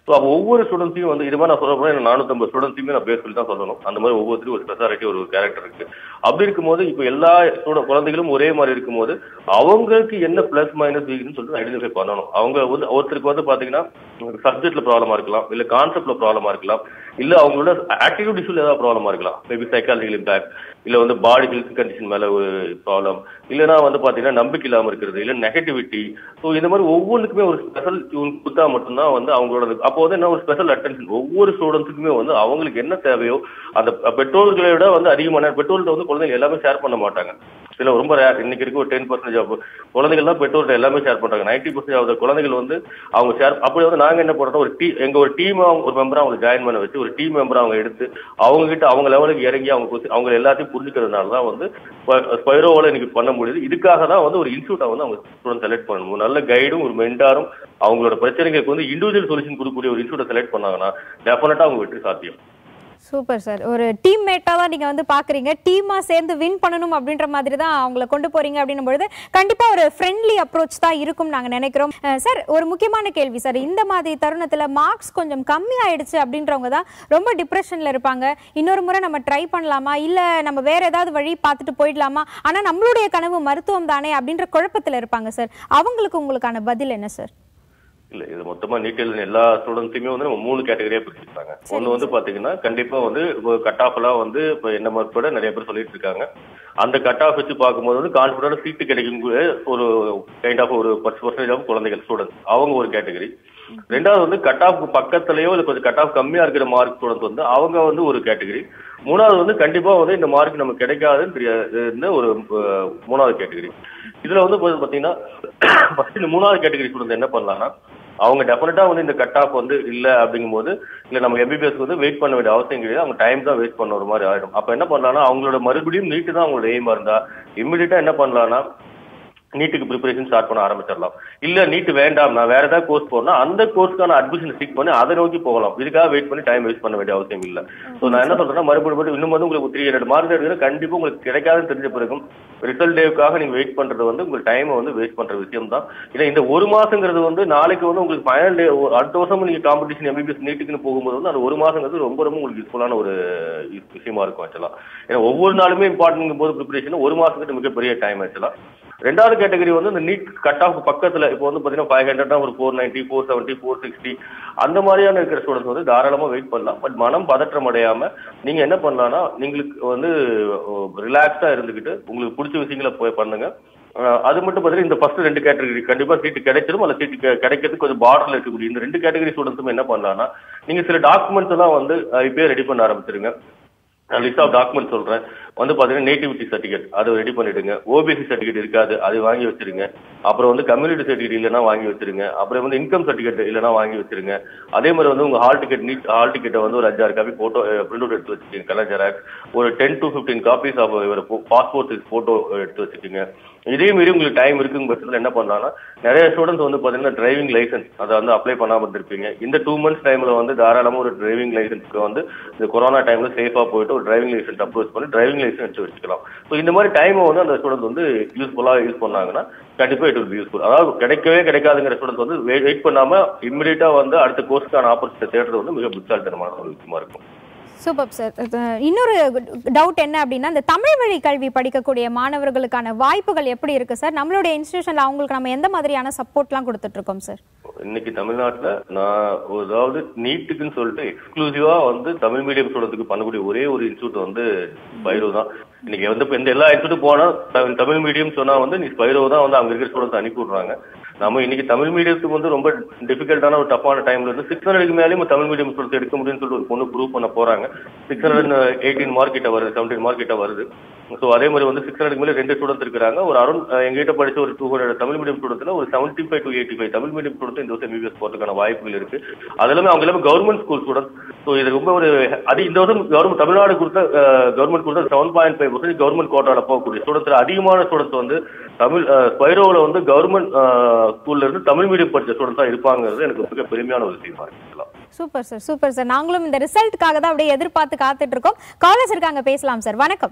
ஸோ அப்போ ஒவ்வொரு ஸ்டூடெண்ட்ஸையும் வந்து இது மாதிரி நான் சொல்ல போனால் நானூற்றம்பது ஸ்டூடெண்ட்ஸையுமே நான் பேர் சொல்லி தான் சொல்லணும் அந்த மாதிரி ஒவ்வொருத்தரும் ஒரு ஸ்பெஷாலிட்டி ஒரு கேரக்டர் இருக்கு அப்படி இருக்கும்போது இப்போ எல்லா ஸ்டூடெண்ட் குழந்தைகளும் ஒரே மாதிரி இருக்கும்போது அவங்களுக்கு என்ன பிளஸ் மைனஸ் வீக்னு சொல்லிட்டு ஐடென்டிஃபை பண்ணணும் அவங்க வந்து ஒருத்தருக்கு வந்து பாத்தீங்கன்னா சப்ஜெக்ட்ல ப்ராப்ளமா இருக்கலாம் இல்ல கான்செப்ட்ல ப்ராப்ளமா இருக்கலாம் இல்ல அவங்களோட ஆட்டிடியூட் இஷ்யூல ஏதாவது ப்ராப்ளமா இருக்கலாம் மேபி சைக்காலஜிக்கல் இம்பாக்ட் இல்ல வந்து பாடி ஹெல்த் கண்டிஷன் மேல ஒரு ப்ராப்ளம் இல்லைன்னா வந்து பாத்தீங்கன்னா நம்பிக்கை இல்லாம இருக்கிறது இல்ல நெகட்டிவிட்டி ஸோ இந்த மாதிரி ஒவ்வொன்றுக்குமே ஒரு ஸ்பெஷல் டியூன் கொடுத்தா மட்டும்தான் வந்து அவங்களோட அப்போ வந்து என்ன ஒரு ஸ்பெஷல் அட்டென்ஷன் ஒவ்வொரு ஸ்டூடெண்ட்ஸுக்குமே வந்து அவங்களுக்கு என்ன தேவையோ அந்த பெற்றோர்களை விட வந்து அதிகமான பெற்றோர்கிட்ட வந்து குழந்தைங்க எல்லாமே ஷேர் பண்ண மாட்டாங்க சில ரொம்ப ரேர் இன்னைக்கு இருக்க ஒரு டென் பர்சன்டேஜ் ஆஃப் குழந்தைகள் தான் பெற்றோர்கிட்ட எல்லாமே ஷேர் பண்றாங்க நைன்டி பர்சன்டேஜ் ஆஃப் குழந்தைகள் வந்து அவங்க ஷேர் அப்படி வந்து நாங்க என்ன பண்றோம் ஒரு டீ எங்க ஒரு டீம் ஒரு மெம்பரா அவங்க ஜாயின் பண்ண வச்சு ஒரு டீம் மெம்பரா அவங்க எடுத்து அவங்க கிட்ட அவங்க லெவலுக்கு இறங்கி அவங்க கொஸ்டி- அவங்க எல்லாத்தையும் புரிஞ்சுக்கிறதுனால தான் வந்து ஸ்பைரோவில் இன்னைக்கு பண்ண முடியுது இதுக்காக தான் வந்து ஒரு இன்ஸ்டியூட்டை வந்து அவங்க ஸ்டூடெண்ட் செலக்ட் பண்ணணும் ஒரு நல்ல கைடும் ஒரு மென்டாரும் அவங்களோட பிரச்சனைகளுக்கு வந்து இண்டிவிஜுவல் சொல்யூஷன் கொடுக்கக்கூடிய ஒரு இன்ஸ்டியூட்டை செலக்ட் பண்ணாங்கன்னா டெஃபினட்டா அவங்க வெற்றி சாத்தியம் சூப்பர் சார் ஒரு டீம் மேட்டா தான் நீங்க வந்து பாக்குறீங்க டீமா சேர்ந்து வின் பண்ணணும் அப்படின்ற மாதிரி தான் அவங்கள கொண்டு போறீங்க அப்படின்னும் பொழுது கண்டிப்பா ஒரு ஃப்ரெண்ட்லி அப்ரோச் தான் இருக்கும் நாங்க நினைக்கிறோம் அஹ் சார் ஒரு முக்கியமான கேள்வி சார் இந்த மாதிரி தருணத்துல மார்க்ஸ் கொஞ்சம் கம்மி ஆயிடுச்சு அப்படின்றவங்க தான் ரொம்ப டிப்ரெஷன்ல இருப்பாங்க இன்னொரு முறை நம்ம ட்ரை பண்ணலாமா இல்ல நம்ம வேற ஏதாவது வழி பார்த்துட்டு போயிடலாமா ஆனா நம்மளுடைய கனவு மருத்துவம் தானே அப்படின்ற குழப்பத்துல இருப்பாங்க சார் அவங்களுக்கு உங்களுக்கான பதில் என்ன சார் இல்ல இது மொத்தமா நீட்டில் எல்லா ஸ்டூடெண்ட்ஸுமே வந்து நம்ம மூணு கேட்டகரியா பிரிச்சிருக்காங்க ஒண்ணு வந்து பாத்தீங்கன்னா கண்டிப்பா வந்து கட் ஆஃப் எல்லாம் வந்து இப்ப என்ன கூட நிறைய பேர் சொல்லிட்டு இருக்காங்க அந்த கட் ஆஃப் வச்சு பார்க்கும்போது வந்து கான்பிடன்ட் சீட்டு கிடைக்கும் ஒரு கைண்ட் ஆஃப் ஒரு பத்து பர்சன்டேஜ் ஆஃப் குழந்தைகள் ஸ்டூடெண்ட்ஸ் அவங்க ஒரு கேட்டகரி ரெண்டாவது வந்து கட் ஆஃப் பக்கத்துலயோ இல்ல கொஞ்சம் கட் ஆஃப் கம்மியா இருக்கிற மார்க் ஸ்டூடெண்ட்ஸ் வந்து அவங்க வந்து ஒரு கேட்டகரி மூணாவது வந்து கண்டிப்பா வந்து இந்த மார்க் நமக்கு கிடைக்காதுன்னு தெரியாது ஒரு அஹ், மூணாவது கேட்டகரி இதுல வந்து இப்ப பாத்தீங்கன்னா ஃபர்ஸ்ட் இந்த மூணாவது கேட்டகரி ஸ்டூடெண்ட் என்ன பண்ணலாம்னா அவங்க டெஃபினட்டா வந்து இந்த கட் ஆஃப் வந்து இல்ல அப்படிங்கும்போது இல்ல நம்ம எம்பிபிஎஸ் வந்து வெயிட் பண்ண வேண்டிய அவசியம் கிடையாது அவங்க டைம் தான் வேஸ்ட் பண்ண ஒரு மாதிரி ஆயிடும் அப்ப என்ன பண்ணலாம்னா அவங்களோட மறுபடியும் நீட்டு தான் அவங்களோட எய்மா இருந்தா இம்மிடியா என்ன பண்ணலாம்னா நீட்டுக்கு ப்ரிப்பரேஷன் ஸ்டார்ட் பண்ண ஆரம்பிச்சிடலாம் இல்ல நீட் வேண்டாம் நான் வேற ஏதாவது கோர்ஸ் போறேன்னா அந்த கோர்ஸ்க்கான அட்மிஷன் ஸ்டிக் பண்ணி அதை நோக்கி போகலாம் இதுக்காக வெயிட் பண்ணி டைம் வேஸ்ட் பண்ண வேண்டிய அவசியம் இல்ல சோ நான் என்ன சொல்றேன்னா மறுபடியும் மறுபடியும் இன்னும் வந்து உங்களுக்கு த்ரீ ஹண்ட்ரட் மார்க் எடுக்கிற கண்டிப்பா உங்களுக்கு கிடைக்காதுன்னு தெரிஞ்ச பிறகும் ரிசல்ட் டேவுக்காக நீங்க வெயிட் பண்றது வந்து உங்க டைமை வந்து வேஸ்ட் பண்ற விஷயம் தான் ஏன்னா இந்த ஒரு மாசங்கிறது வந்து நாளைக்கு வந்து உங்களுக்கு ஃபைனல் டே அடுத்த வருஷம் நீங்க காம்படிஷன் எம்பிபிஎஸ் நீட்டுக்குன்னு போகும்போது வந்து அந்த ஒரு மாசங்கிறது ரொம்ப ரொம்ப உங்களுக்கு யூஸ்ஃபுல்லான ஒரு விஷயமா இருக்கும் ஆக்சுவலா ஏன்னா ஒவ்வொரு நாளுமே இம்பார்ட்டன்ட் போது ப்ரிப்பரேஷன் ஒரு மாசத்துக்கு மிகப்பெரிய டைம் ஆக்சுவலா ரெண்டாவது கேட்டகரி வந்து இந்த நீட் கட் ஆஃப் பக்கத்துல இப்போ வந்து பாத்தீங்கன்னா ஃபைவ் ஹண்ட்ரட் ஒரு four ninety four seventy four sixty அந்த மாதிரியான இருக்கிற ஸ்டூடெண்ட்ஸ் வந்து தாராளமா வெயிட் பண்ணலாம் பட் மனம் பதற்றம் அடையாம நீங்க என்ன பண்ணலாம்னா நீங்களுக்கு வந்து ரிலாக்ஸா இருந்துகிட்டு உங்களுக்கு பிடிச்ச விஷயங்களை போய் பண்ணுங்க அஹ் அது மட்டும் பார்த்தீங்கன்னா இந்த ஃபர்ஸ்ட் ரெண்டு கேட்டகரி கண்டிப்பா சீட்டு கிடைச்சிடும் அல்ல சீட்டு கெ- கிடைக்கிறதுக்கு கொஞ்சம் பார்டர்ல இருக்கக்கூடிய இந்த ரெண்டு கேட்டகரி ஸ்டூடெண்ட்ஸும் என்ன பண்ணலாம்னா நீங்க சில டாக்குமெண்ட்ஸ் எல்லாம் வந்து அஹ் இப்பயே ரெடி பண்ண ஆரம்பிச்சிருங்க லிஸ்ட் ஆஃப் டாக்குமெண்ட் சொல்றேன் வந்து பாத்தீங்கன்னா நேட்டிவிட்டி சர்டிஃபிகேட் அதை ரெடி பண்ணிடுங்க ஓபிசி சர்டிஃபிகேட் இருக்காது அது வாங்கி வச்சிருங்க அப்புறம் வந்து கம்யூனிட்டி சர்டிஃபிகேட் இல்லைன்னா வாங்கி வச்சிருங்க அப்புறம் வந்து இன்கம் சர்டிஃபிகேட் இல்லைன்னா வாங்கி வச்சிருங்க அதே மாதிரி வந்து உங்க ஹால் டிக்கெட் நீட் ஹால் டிக்கெட்டை வந்து ஒரு அஞ்சாறு காப்பி போட்டோ பிரிண்ட் அவுட் எடுத்து வச்சுக்கோங்க கலர் ஜெராக்ஸ் ஒரு ten to fifteen copies of passport photo எடுத்து வச்சுக்கோங்க இதே மீறி உங்களுக்கு டைம் இருக்குங்க பட்சத்தில் என்ன பண்ணலாம்னா நிறைய ஸ்டூடெண்ட்ஸ் வந்து பாத்தீங்கன்னா டிரைவிங் லைசன்ஸ் அதை வந்து அப்ளை பண்ணாம இருந்திருப்பீங்க இந்த டூ மந்த்ஸ் டைம்ல வந்து தாராளமா ஒரு டிரைவிங் லைசன்ஸ்க்கு வந்து இந்த கொரோனா டைம்ல சேஃபா போயிட்டு ஒரு டிரைவிங் லைசன்ஸ் அப்ரோச் பண்ணி டிரைவிங் லைசன்ஸ் எடுத்து வச்சுக்கலாம் ஸோ இந்த மாதிரி டைமை வந்து அந்த ஸ்டூடெண்ட் வந்து யூஸ்ஃபுல்லா யூஸ் பண்ணாங்கன்னா கண்டிப்பா இட் will யூஸ்ஃபுல் அதாவது கிடைக்கவே கிடைக்காதுங்கிற ஸ்டூடெண்ட் வந்து வெயிட் பண்ணாம இம்மிடியா வந்து அடுத்த கோர்ஸ்க்கான ஆப்பர்ச்சுனிட்டி தேடுறது வந்து மிக புத்தாலித்தனமான ஒரு விஷயமா இருக்கும் சூப்பர் சார் இன்னொரு டவுட் என்ன அப்படின்னா இந்த தமிழ் வழி கல்வி படிக்கக்கூடிய மாணவர்களுக்கான வாய்ப்புகள் எப்படி இருக்கு சார் நம்மளுடைய இன்ஸ்டிடியூஷன்ல அவங்களுக்கு நம்ம எந்த மாதிரியான சப்போர்ட்லாம் கொடுத்துட்டு இருக்கோம் சார் இன்னைக்கு தமிழ்நாட்டுல நான் ஒரு அதாவது நீட்டுக்குன்னு சொல்லிட்டு எக்ஸ்க்ளூசிவா வந்து தமிழ் மீடியம் ஸ்டூடெண்ட்க்கு பண்ணக்கூடிய ஒரே ஒரு இன்ஸ்டியூட் வந்து ஸ்பைரோ தான் இன்னைக்கு வந்து இப்ப இந்த எல்லா இன்ஸ்டியூட் போனா த- தமிழ் மீடியம் சொன்னா வந்து நீ ஸ்பைரோ தான் வந்து அங்க இருக்கிற ஸ்டூடெண்ட்ஸ் அனுப்பி விடுறாங்க நம்ம இன்னைக்கு தமிழ் மீடியத்துக்கு வந்து ரொம்ப டிஃபிகல்ட்டான ஒரு டஃப்பான டைம்ல இருந்து சிக்ஸ் ஹண்ட்ரடுக்கு மேலேயும் தமிழ் மீடியம் ஸ்டூடெண்ட்ஸ் எடுக்க முடியும்னு சொல்லிட்டு ஒரு பொண்ணு ப்ரூவ் பண்ண போறாங்க சிக்ஸ் ஹண்ட்ரட் எயிட்டீன் மார்க் கிட்ட வருது செவன்டீன் மார்க் கிட்ட வருது ஸோ அதே மாதிரி வந்து சிக்ஸ் ஹண்ட்ரட் மேலே ரெண்டு ஸ்டூடெண்ட்ஸ் இருக்காங்க ஒரு அருண் எங்கிட்ட படிச்ச ஒரு டூ ஹண்ட்ரட் தமிழ் மீடியம் ஸ்டூடெண்ட்ல ஒரு seventy five to eighty five Tamil medium student இந்த வருஷம் எம்பிபிஎஸ் போறதுக்கான வாய்ப்புகள் இருக்கு அது எல்லாமே அவங்க எல்லாமே கவர்மெண்ட் ஸ்கூல் ஸ்டூடெண்ட் ஸோ இது ரொம்ப ஒரு அது இந்த வருஷம் கவர்மெண்ட் தமிழ்நாடு கொடுத்த கவர்மெண்ட் கொடுத்த seven point five percent government கோட்டால போகக்கூடிய ஸ்டூடெண்ட்ஸ் அதிகமான ஸ்டூடெண்ட்ஸ் வந்து தமிழ் ஸ்பைரோவில் வந்து கவர்மெண்ட் ஸ்கூல்ல இருந்து தமிழ் மீடியம் படிச்ச ஸ்டூடெண்ட்ஸ் தான் இருப்பாங்கிறது எனக்கு மிக பெருமையான ஒரு விஷயமா இருக்கலாம் சூப்பர் சார் சூப்பர் சார் நாங்களும் இந்த ரிசல்ட்டுக்காக தான் அப்படியே எதிர்பார்த்து காத்துட்டு இருக்கோம் காலர்ஸ் இருக்காங்க பேசலாம் சார் வணக்கம்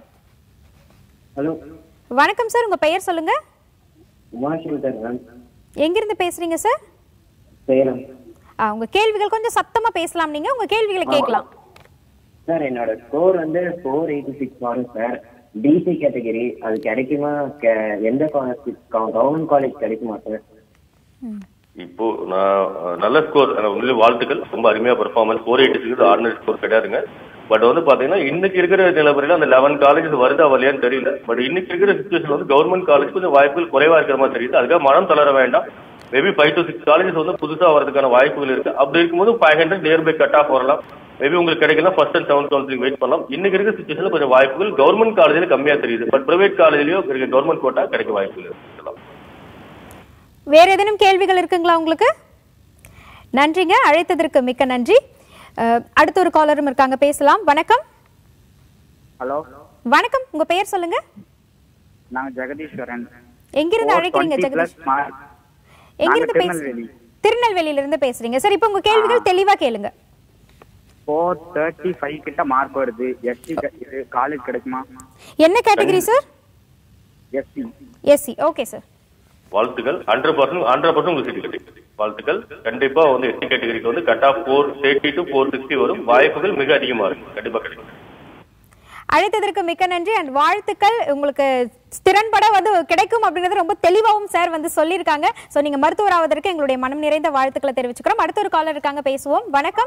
ஹலோ வணக்கம் சார் உங்க பெயர் சொல்லுங்க உமாசங்கர் மேம் எங்கிருந்து பேசுறீங்க சார் சேலம் ஆ, உங்க கேள்விகள் கொஞ்சம் சத்தமா பேசலாம் நீங்க உங்க கேள்விகளை கேட்கலாம் சார் என்னோட ஸ்கோர் வந்து ஃபோர் எயிட்டி சிக்ஸ் வரும் சார் டிசி கேட்டகரி அது கிடைக்குமா கே- எந்த காலேஜ் கவர்மெண்ட் காலேஜ் கிடைக்குமா சார் இப்போ நான் அஹ், நல்ல ஸ்கோர் உண்மையிலே வாழ்த்துக்கள் ரொம்ப அருமையா performance four eighty six ordinary score கிடையாதுங்க பட் வந்து பாத்தீங்கன்னா இன்னைக்கு இருக்கிற நிலவரையில அந்த லெவன் காலேஜ் வருதா வரலையான்னு தெரியல பட் இன்னைக்கு இருக்கிற சுச்சுவேஷன் வந்து கவர்மெண்ட் காலேஜ் கொஞ்சம் வாய்ப்புகள் குறைவா இருக்கிற மாதிரி தெரியுது அதுக்காக மனம் தளர வேண்டாம் maybe five to six colleges வந்து புதுசா வரதுக்கான வாய்ப்புகள் இருக்கு அப்படி இருக்கும்போது five hundred near by cut off வரலாம் மேபி உங்களுக்கு கிடைக்கலாம் first and seventh counselling wait பண்ணலாம் இன்னைக்கு இருக்கிற சுச்சுவேஷன்ல கொஞ்சம் வாய்ப்புகள் கவர்மெண்ட் காலேஜ்ல கம்மியா தெரியுது பட் பிரைவேட் காலேஜ்லயோ இருக்க கவர்மெண்ட் கோட்டா கிடைக்க வாய்ப்புகள் இருக்கலாம் வேற ஏதேனும் கேள்விகள் இருக்குங்களா உங்களுக்கு நன்றிங்க அழைத்ததற்கு மிக்க நன்றி அஹ், அடுத்த ஒரு காலரும் இருக்காங்க பேசலாம் வணக்கம் ஹலோ வணக்கம் உங்க பெயர் சொல்லுங்க நாங்க ஜெகதீஸ்வரன் எங்கிருந்து அழைக்கிறீங்க பிளஸ் ஜெகதீஷ் மார்க் எங்கிருந்து நாங்க பேச திருநெல்வேலி. திருநெல்வேலியில இருந்து பேசுறீங்க சரி இப்போ உங்க கேள்விகள் தெளிவா கேளுங்க ஃபோர் தேர்ட்டி ஃபைவ் கிட்ட மார்க் வருது எஸ்சி இது காலேஜ் கிடைக்குமா என்ன category sir SC SC okay sir வாழ்த்துக்கள் ஹண்ட்ரட் பர்சன்ட் ஹண்ட்ரட் பர்சன்ட் உங்களுக்கு சீட் கிடைக்கும் வாழ்த்துக்கள் கண்டிப்பா வந்து எஸ்சி கேட்டகரிக்கு வந்து cut off four thirty to four sixty வரும் வாய்ப்புகள் மிக அதிகமா இருக்கு கண்டிப்பா கிடைக்கும் அழைத்ததற்கு மிக்க நன்றி அண்ட் வாழ்த்துக்கள் உங்களுக்கு திறன்பட வந்து கிடைக்கும் அப்படின்றது ரொம்ப தெளிவாகவும் சார் வந்து சொல்லியிருக்காங்க ஸோ நீங்க மருத்துவர் ஆவதற்கு எங்களுடைய மனம் நிறைந்த வாழ்த்துக்களை தெரிவிச்சுக்கிறோம் அடுத்த ஒரு காலர் இருக்காங்க பேசுவோம் வணக்கம்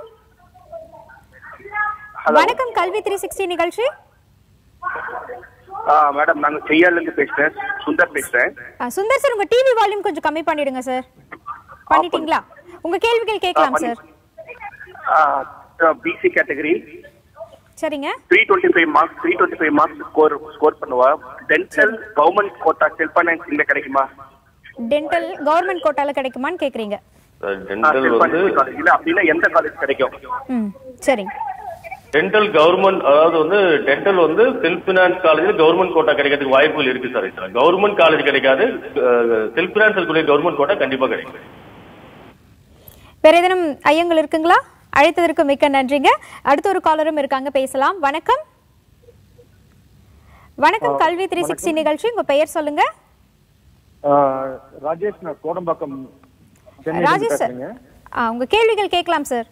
வணக்கம் கல்வி த்ரீ சிக்ஸ்டி நிகழ்ச்சி மேடம் நாங்க செய்யார்ல இருந்து பேசுறேன் சுந்தர் பேசுறேன் ஆ, சுந்தர் சார் உங்க டிவி வால்யூம் கொஞ்சம் கம்மி பண்ணிடுங்க சார் பண்ணிட்டீங்களா உங்க கேள்விகள் கேட்கலாம் சார் பிசி கேட்டகரி சரிங்க three twenty five marks three twenty five marks score score பண்ணுவா dental government quota self finance இந்த கிடைக்குமா டென்டல் கவர்மெண்ட் கோட்டால கிடைக்குமான்னு கேக்குறீங்க டென்டல் செல்ஃப் வந்து ஃபைனான்ஸ் காலேஜ் இல்ல அப்படின்னா எந்த காலேஜ் கிடைக்கும் ம் சரிங்க டென்டல் கவர்மெண்ட் அதாவது வந்து டென்டல் வந்து செல்ஃப் பினான்ஸ் காலேஜில் கவர்மெண்ட் கோட்டா கிடைக்கிறதுக்கு வாய்ப்புகள் இருக்கு சார் இதுல கவர்மெண்ட் காலேஜ் கிடைக்காது செல்ஃப் பினான்ஸ் இருக்கக்கூடிய கவர்மெண்ட் கோட்டா கண்டிப்பா கிடைக்கும் வேற ஏதேனும் ஐயங்கள் இருக்குங்களா அழைத்ததற்கு மிக்க நன்றிங்க அடுத்த ஒரு காலரும் இருக்காங்க பேசலாம் வணக்கம் வணக்கம் கல்வி த்ரீ சிக்ஸ்டி நிகழ்ச்சி உங்க பெயர் சொல்லுங்க ராஜேஷ் நான் கோடம்பாக்கம் ராஜேஷ் சார் ஆ, உங்க கேள்விகள் கேட்கலாம் சார்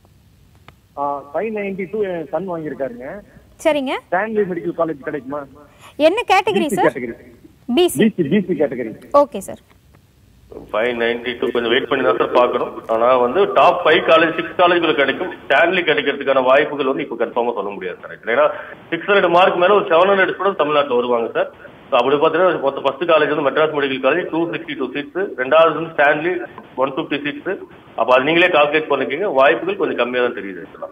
ஃபைவ் நைன்டி டூ என் சன் வாங்கியிருக்காருங்க சரிங்க ஸ்டான்லி மெடிக்கல் காலேஜ் கிடைக்குமா என்ன category BC sir category BC BC BC category okay sir five ninety two கொஞ்சம் வெயிட் பண்ணி தான் சார் பார்க்கணும் ஆனா வந்து டாப் ஃபைவ் காலேஜ் சிக்ஸ் காலேஜ்கள் கிடைக்கும் ஸ்டான்லி கிடைக்கிறதுக்கான வாய்ப்புகள் வந்து இப்போ கன்ஃபார்மா சொல்ல முடியாது சார் ஏன்னா சிக்ஸ் ஹண்ட்ரட் மார்க் மேல ஒரு செவன் ஹண்ட்ரட் ஸ்டூடெண்ட் தமிழ்நாட்டில் வருவாங்க சார் ஸோ அப்படி பார்த்தீங்கன்னா மொத்த ஃபர்ஸ்ட் காலேஜ் வந்து Madras medical college two sixty two seats ரெண்டாவது வந்து ஸ்டான்லி ஒன் ஃபிஃப்டி சீட்ஸ் அப்போ அது நீங்களே கால்குலேட் பண்ணிக்கோங்க வாய்ப்புகள் கொஞ்சம் கம்மியாக தான் தெரியுது actually.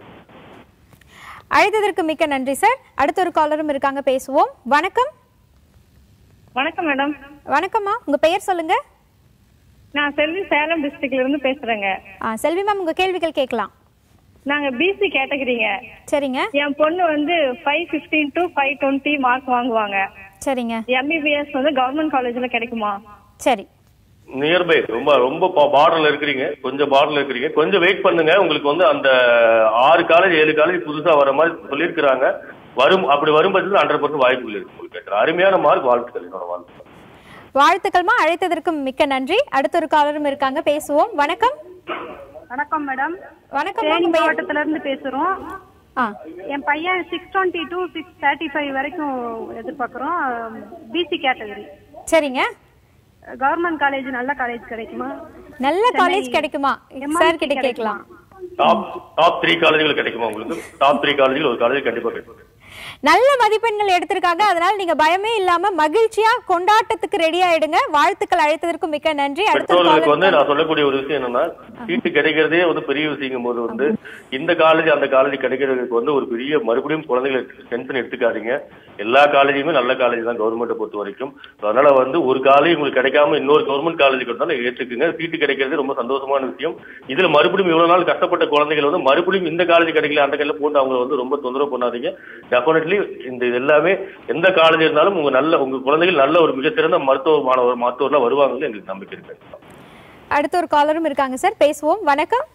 அழைத்ததற்கு மிக்க நன்றி சார் அடுத்த ஒரு காலரும் இருக்காங்க பேசுவோம் வணக்கம் வணக்கம் மேடம் வணக்கம்மா உங்க பெயர் சொல்லுங்க நான் செல்வி சேலம் டிஸ்ட்ரிக்ட்ல இருந்து பேசுறேங்க ஆ, செல்வி மேம் உங்க கேள்விகள் கேட்கலாம் நாங்க பிசி கேட்டகரிங்க சரிங்க என் பொண்ணு வந்து five fifteen to five twenty mark வாங்குவாங்க சரிங்க எம்பிபிஎஸ் வந்து கவர்மெண்ட் காலேஜ்ல கிடைக்குமா சரி நியர்பை ரொம்ப ரொம்ப பார்டர்ல இருக்கிறீங்க கொஞ்சம் பார்டர்ல இருக்கிறீங்க கொஞ்சம் வெயிட் பண்ணுங்க உங்களுக்கு வந்து அந்த ஆறு காலேஜ் ஏழு காலேஜ் புதுசா வர மாதிரி சொல்லியிருக்கிறாங்க வரும் அப்படி வரும் பட்சத்தில் ஹண்ட்ரட் பர்சன்ட் வாய்ப்புகள் இருக்கு உங்களுக்கு அருமையான மார்க் வாழ்த்துக்கள் என்னோட வாழ்த்துக்கள் வாழ்த்துக்கள்மா அழைத்ததற்கு மிக்க நன்றி அடுத்த ஒரு காலரும் இருக்காங்க பேசுவோம் வணக்கம் வணக்கம் மேடம் வணக்கம் தேனி உங்க பெயர் மாவட்டத்துல இருந்து பேசுறோம் ஆ என் பையன் six twenty to six thirty five வரைக்கும் எதிர்பார்க்குறோம் பிசி கேட்டகரி சரிங்க கவர்மெண்ட் காலேஜ் நல்ல காலேஜ் கிடைக்குமா நல்ல காலேஜ் கிடைக்குமா சார் கிட்ட கேட்கலாம் டாப் டாப் த்ரீ காலேஜ்கள் கிடைக்குமா உங்களுக்கு டாப் த்ரீ காலேஜ்கள் ஒரு காலேஜ் கண்டிப்பா கிடைக்கும் நல்ல மதிப்பெண்கள் எடுத்திருக்காங்க அதனால நீங்க பயமே இல்லாம மகிழ்ச்சியா கொண்டாட்டத்துக்கு ரெடி ஆயிடுங்க வாழ்த்துக்கள் அழைத்ததற்கு மிக்க நன்றி அடுத்த ஒரு பெற்றோர்களுக்கு caller வந்து நான் சொல்லக்கூடிய ஒரு விஷயம் என்னன்னா சீட்டு கிடைக்கிறதே வந்து பெரிய விஷயங்கும் போது வந்து இந்த காலேஜ் அந்த காலேஜ் கிடைக்கிறதுக்கு வந்து ஒரு பெரிய மறுபடியும் குழந்தைகளை டென்ஷன் எடுத்துக்காதீங்க எல்லா காலேஜுமே நல்ல காலேஜ் தான் கவர்மெண்ட்டை பொறுத்த வரைக்கும் So, அதனால வந்து ஒரு காலேஜ் உங்களுக்கு கிடைக்காம இன்னொரு கவர்மெண்ட் காலேஜ் கொடுத்தாலும் ஏற்றுக்குங்க சீட்டு கிடைக்கிறது ரொம்ப சந்தோஷமான விஷயம் இதுல மறுபடியும் இவ்வளவு நாள் கஷ்டப்பட்ட குழந்தைகள் வந்து மறுபடியும் இந்த காலேஜ் கிடைக்கல அந்த காலேஜ் போட்டு அவங்க வந்து ரொம்ப தொந்தரவு பண்ணாதீங்க டெஃபினெட்லி இந்த இது எல்லாமே எந்த காலேஜ் இருந்தாலும் உங்க நல்ல உங்க குழந்தைகள் நல்ல ஒரு மிகச்சிறந்த மருத்துவ மாணவர் மருத்துவர்லாம் வருவாங்கன்னு எங்களுக்கு நம்பிக்கை இருக்கு அடுத்த ஒரு காலரும் இருக்காங்க சார் பேசுவோம் வணக்கம்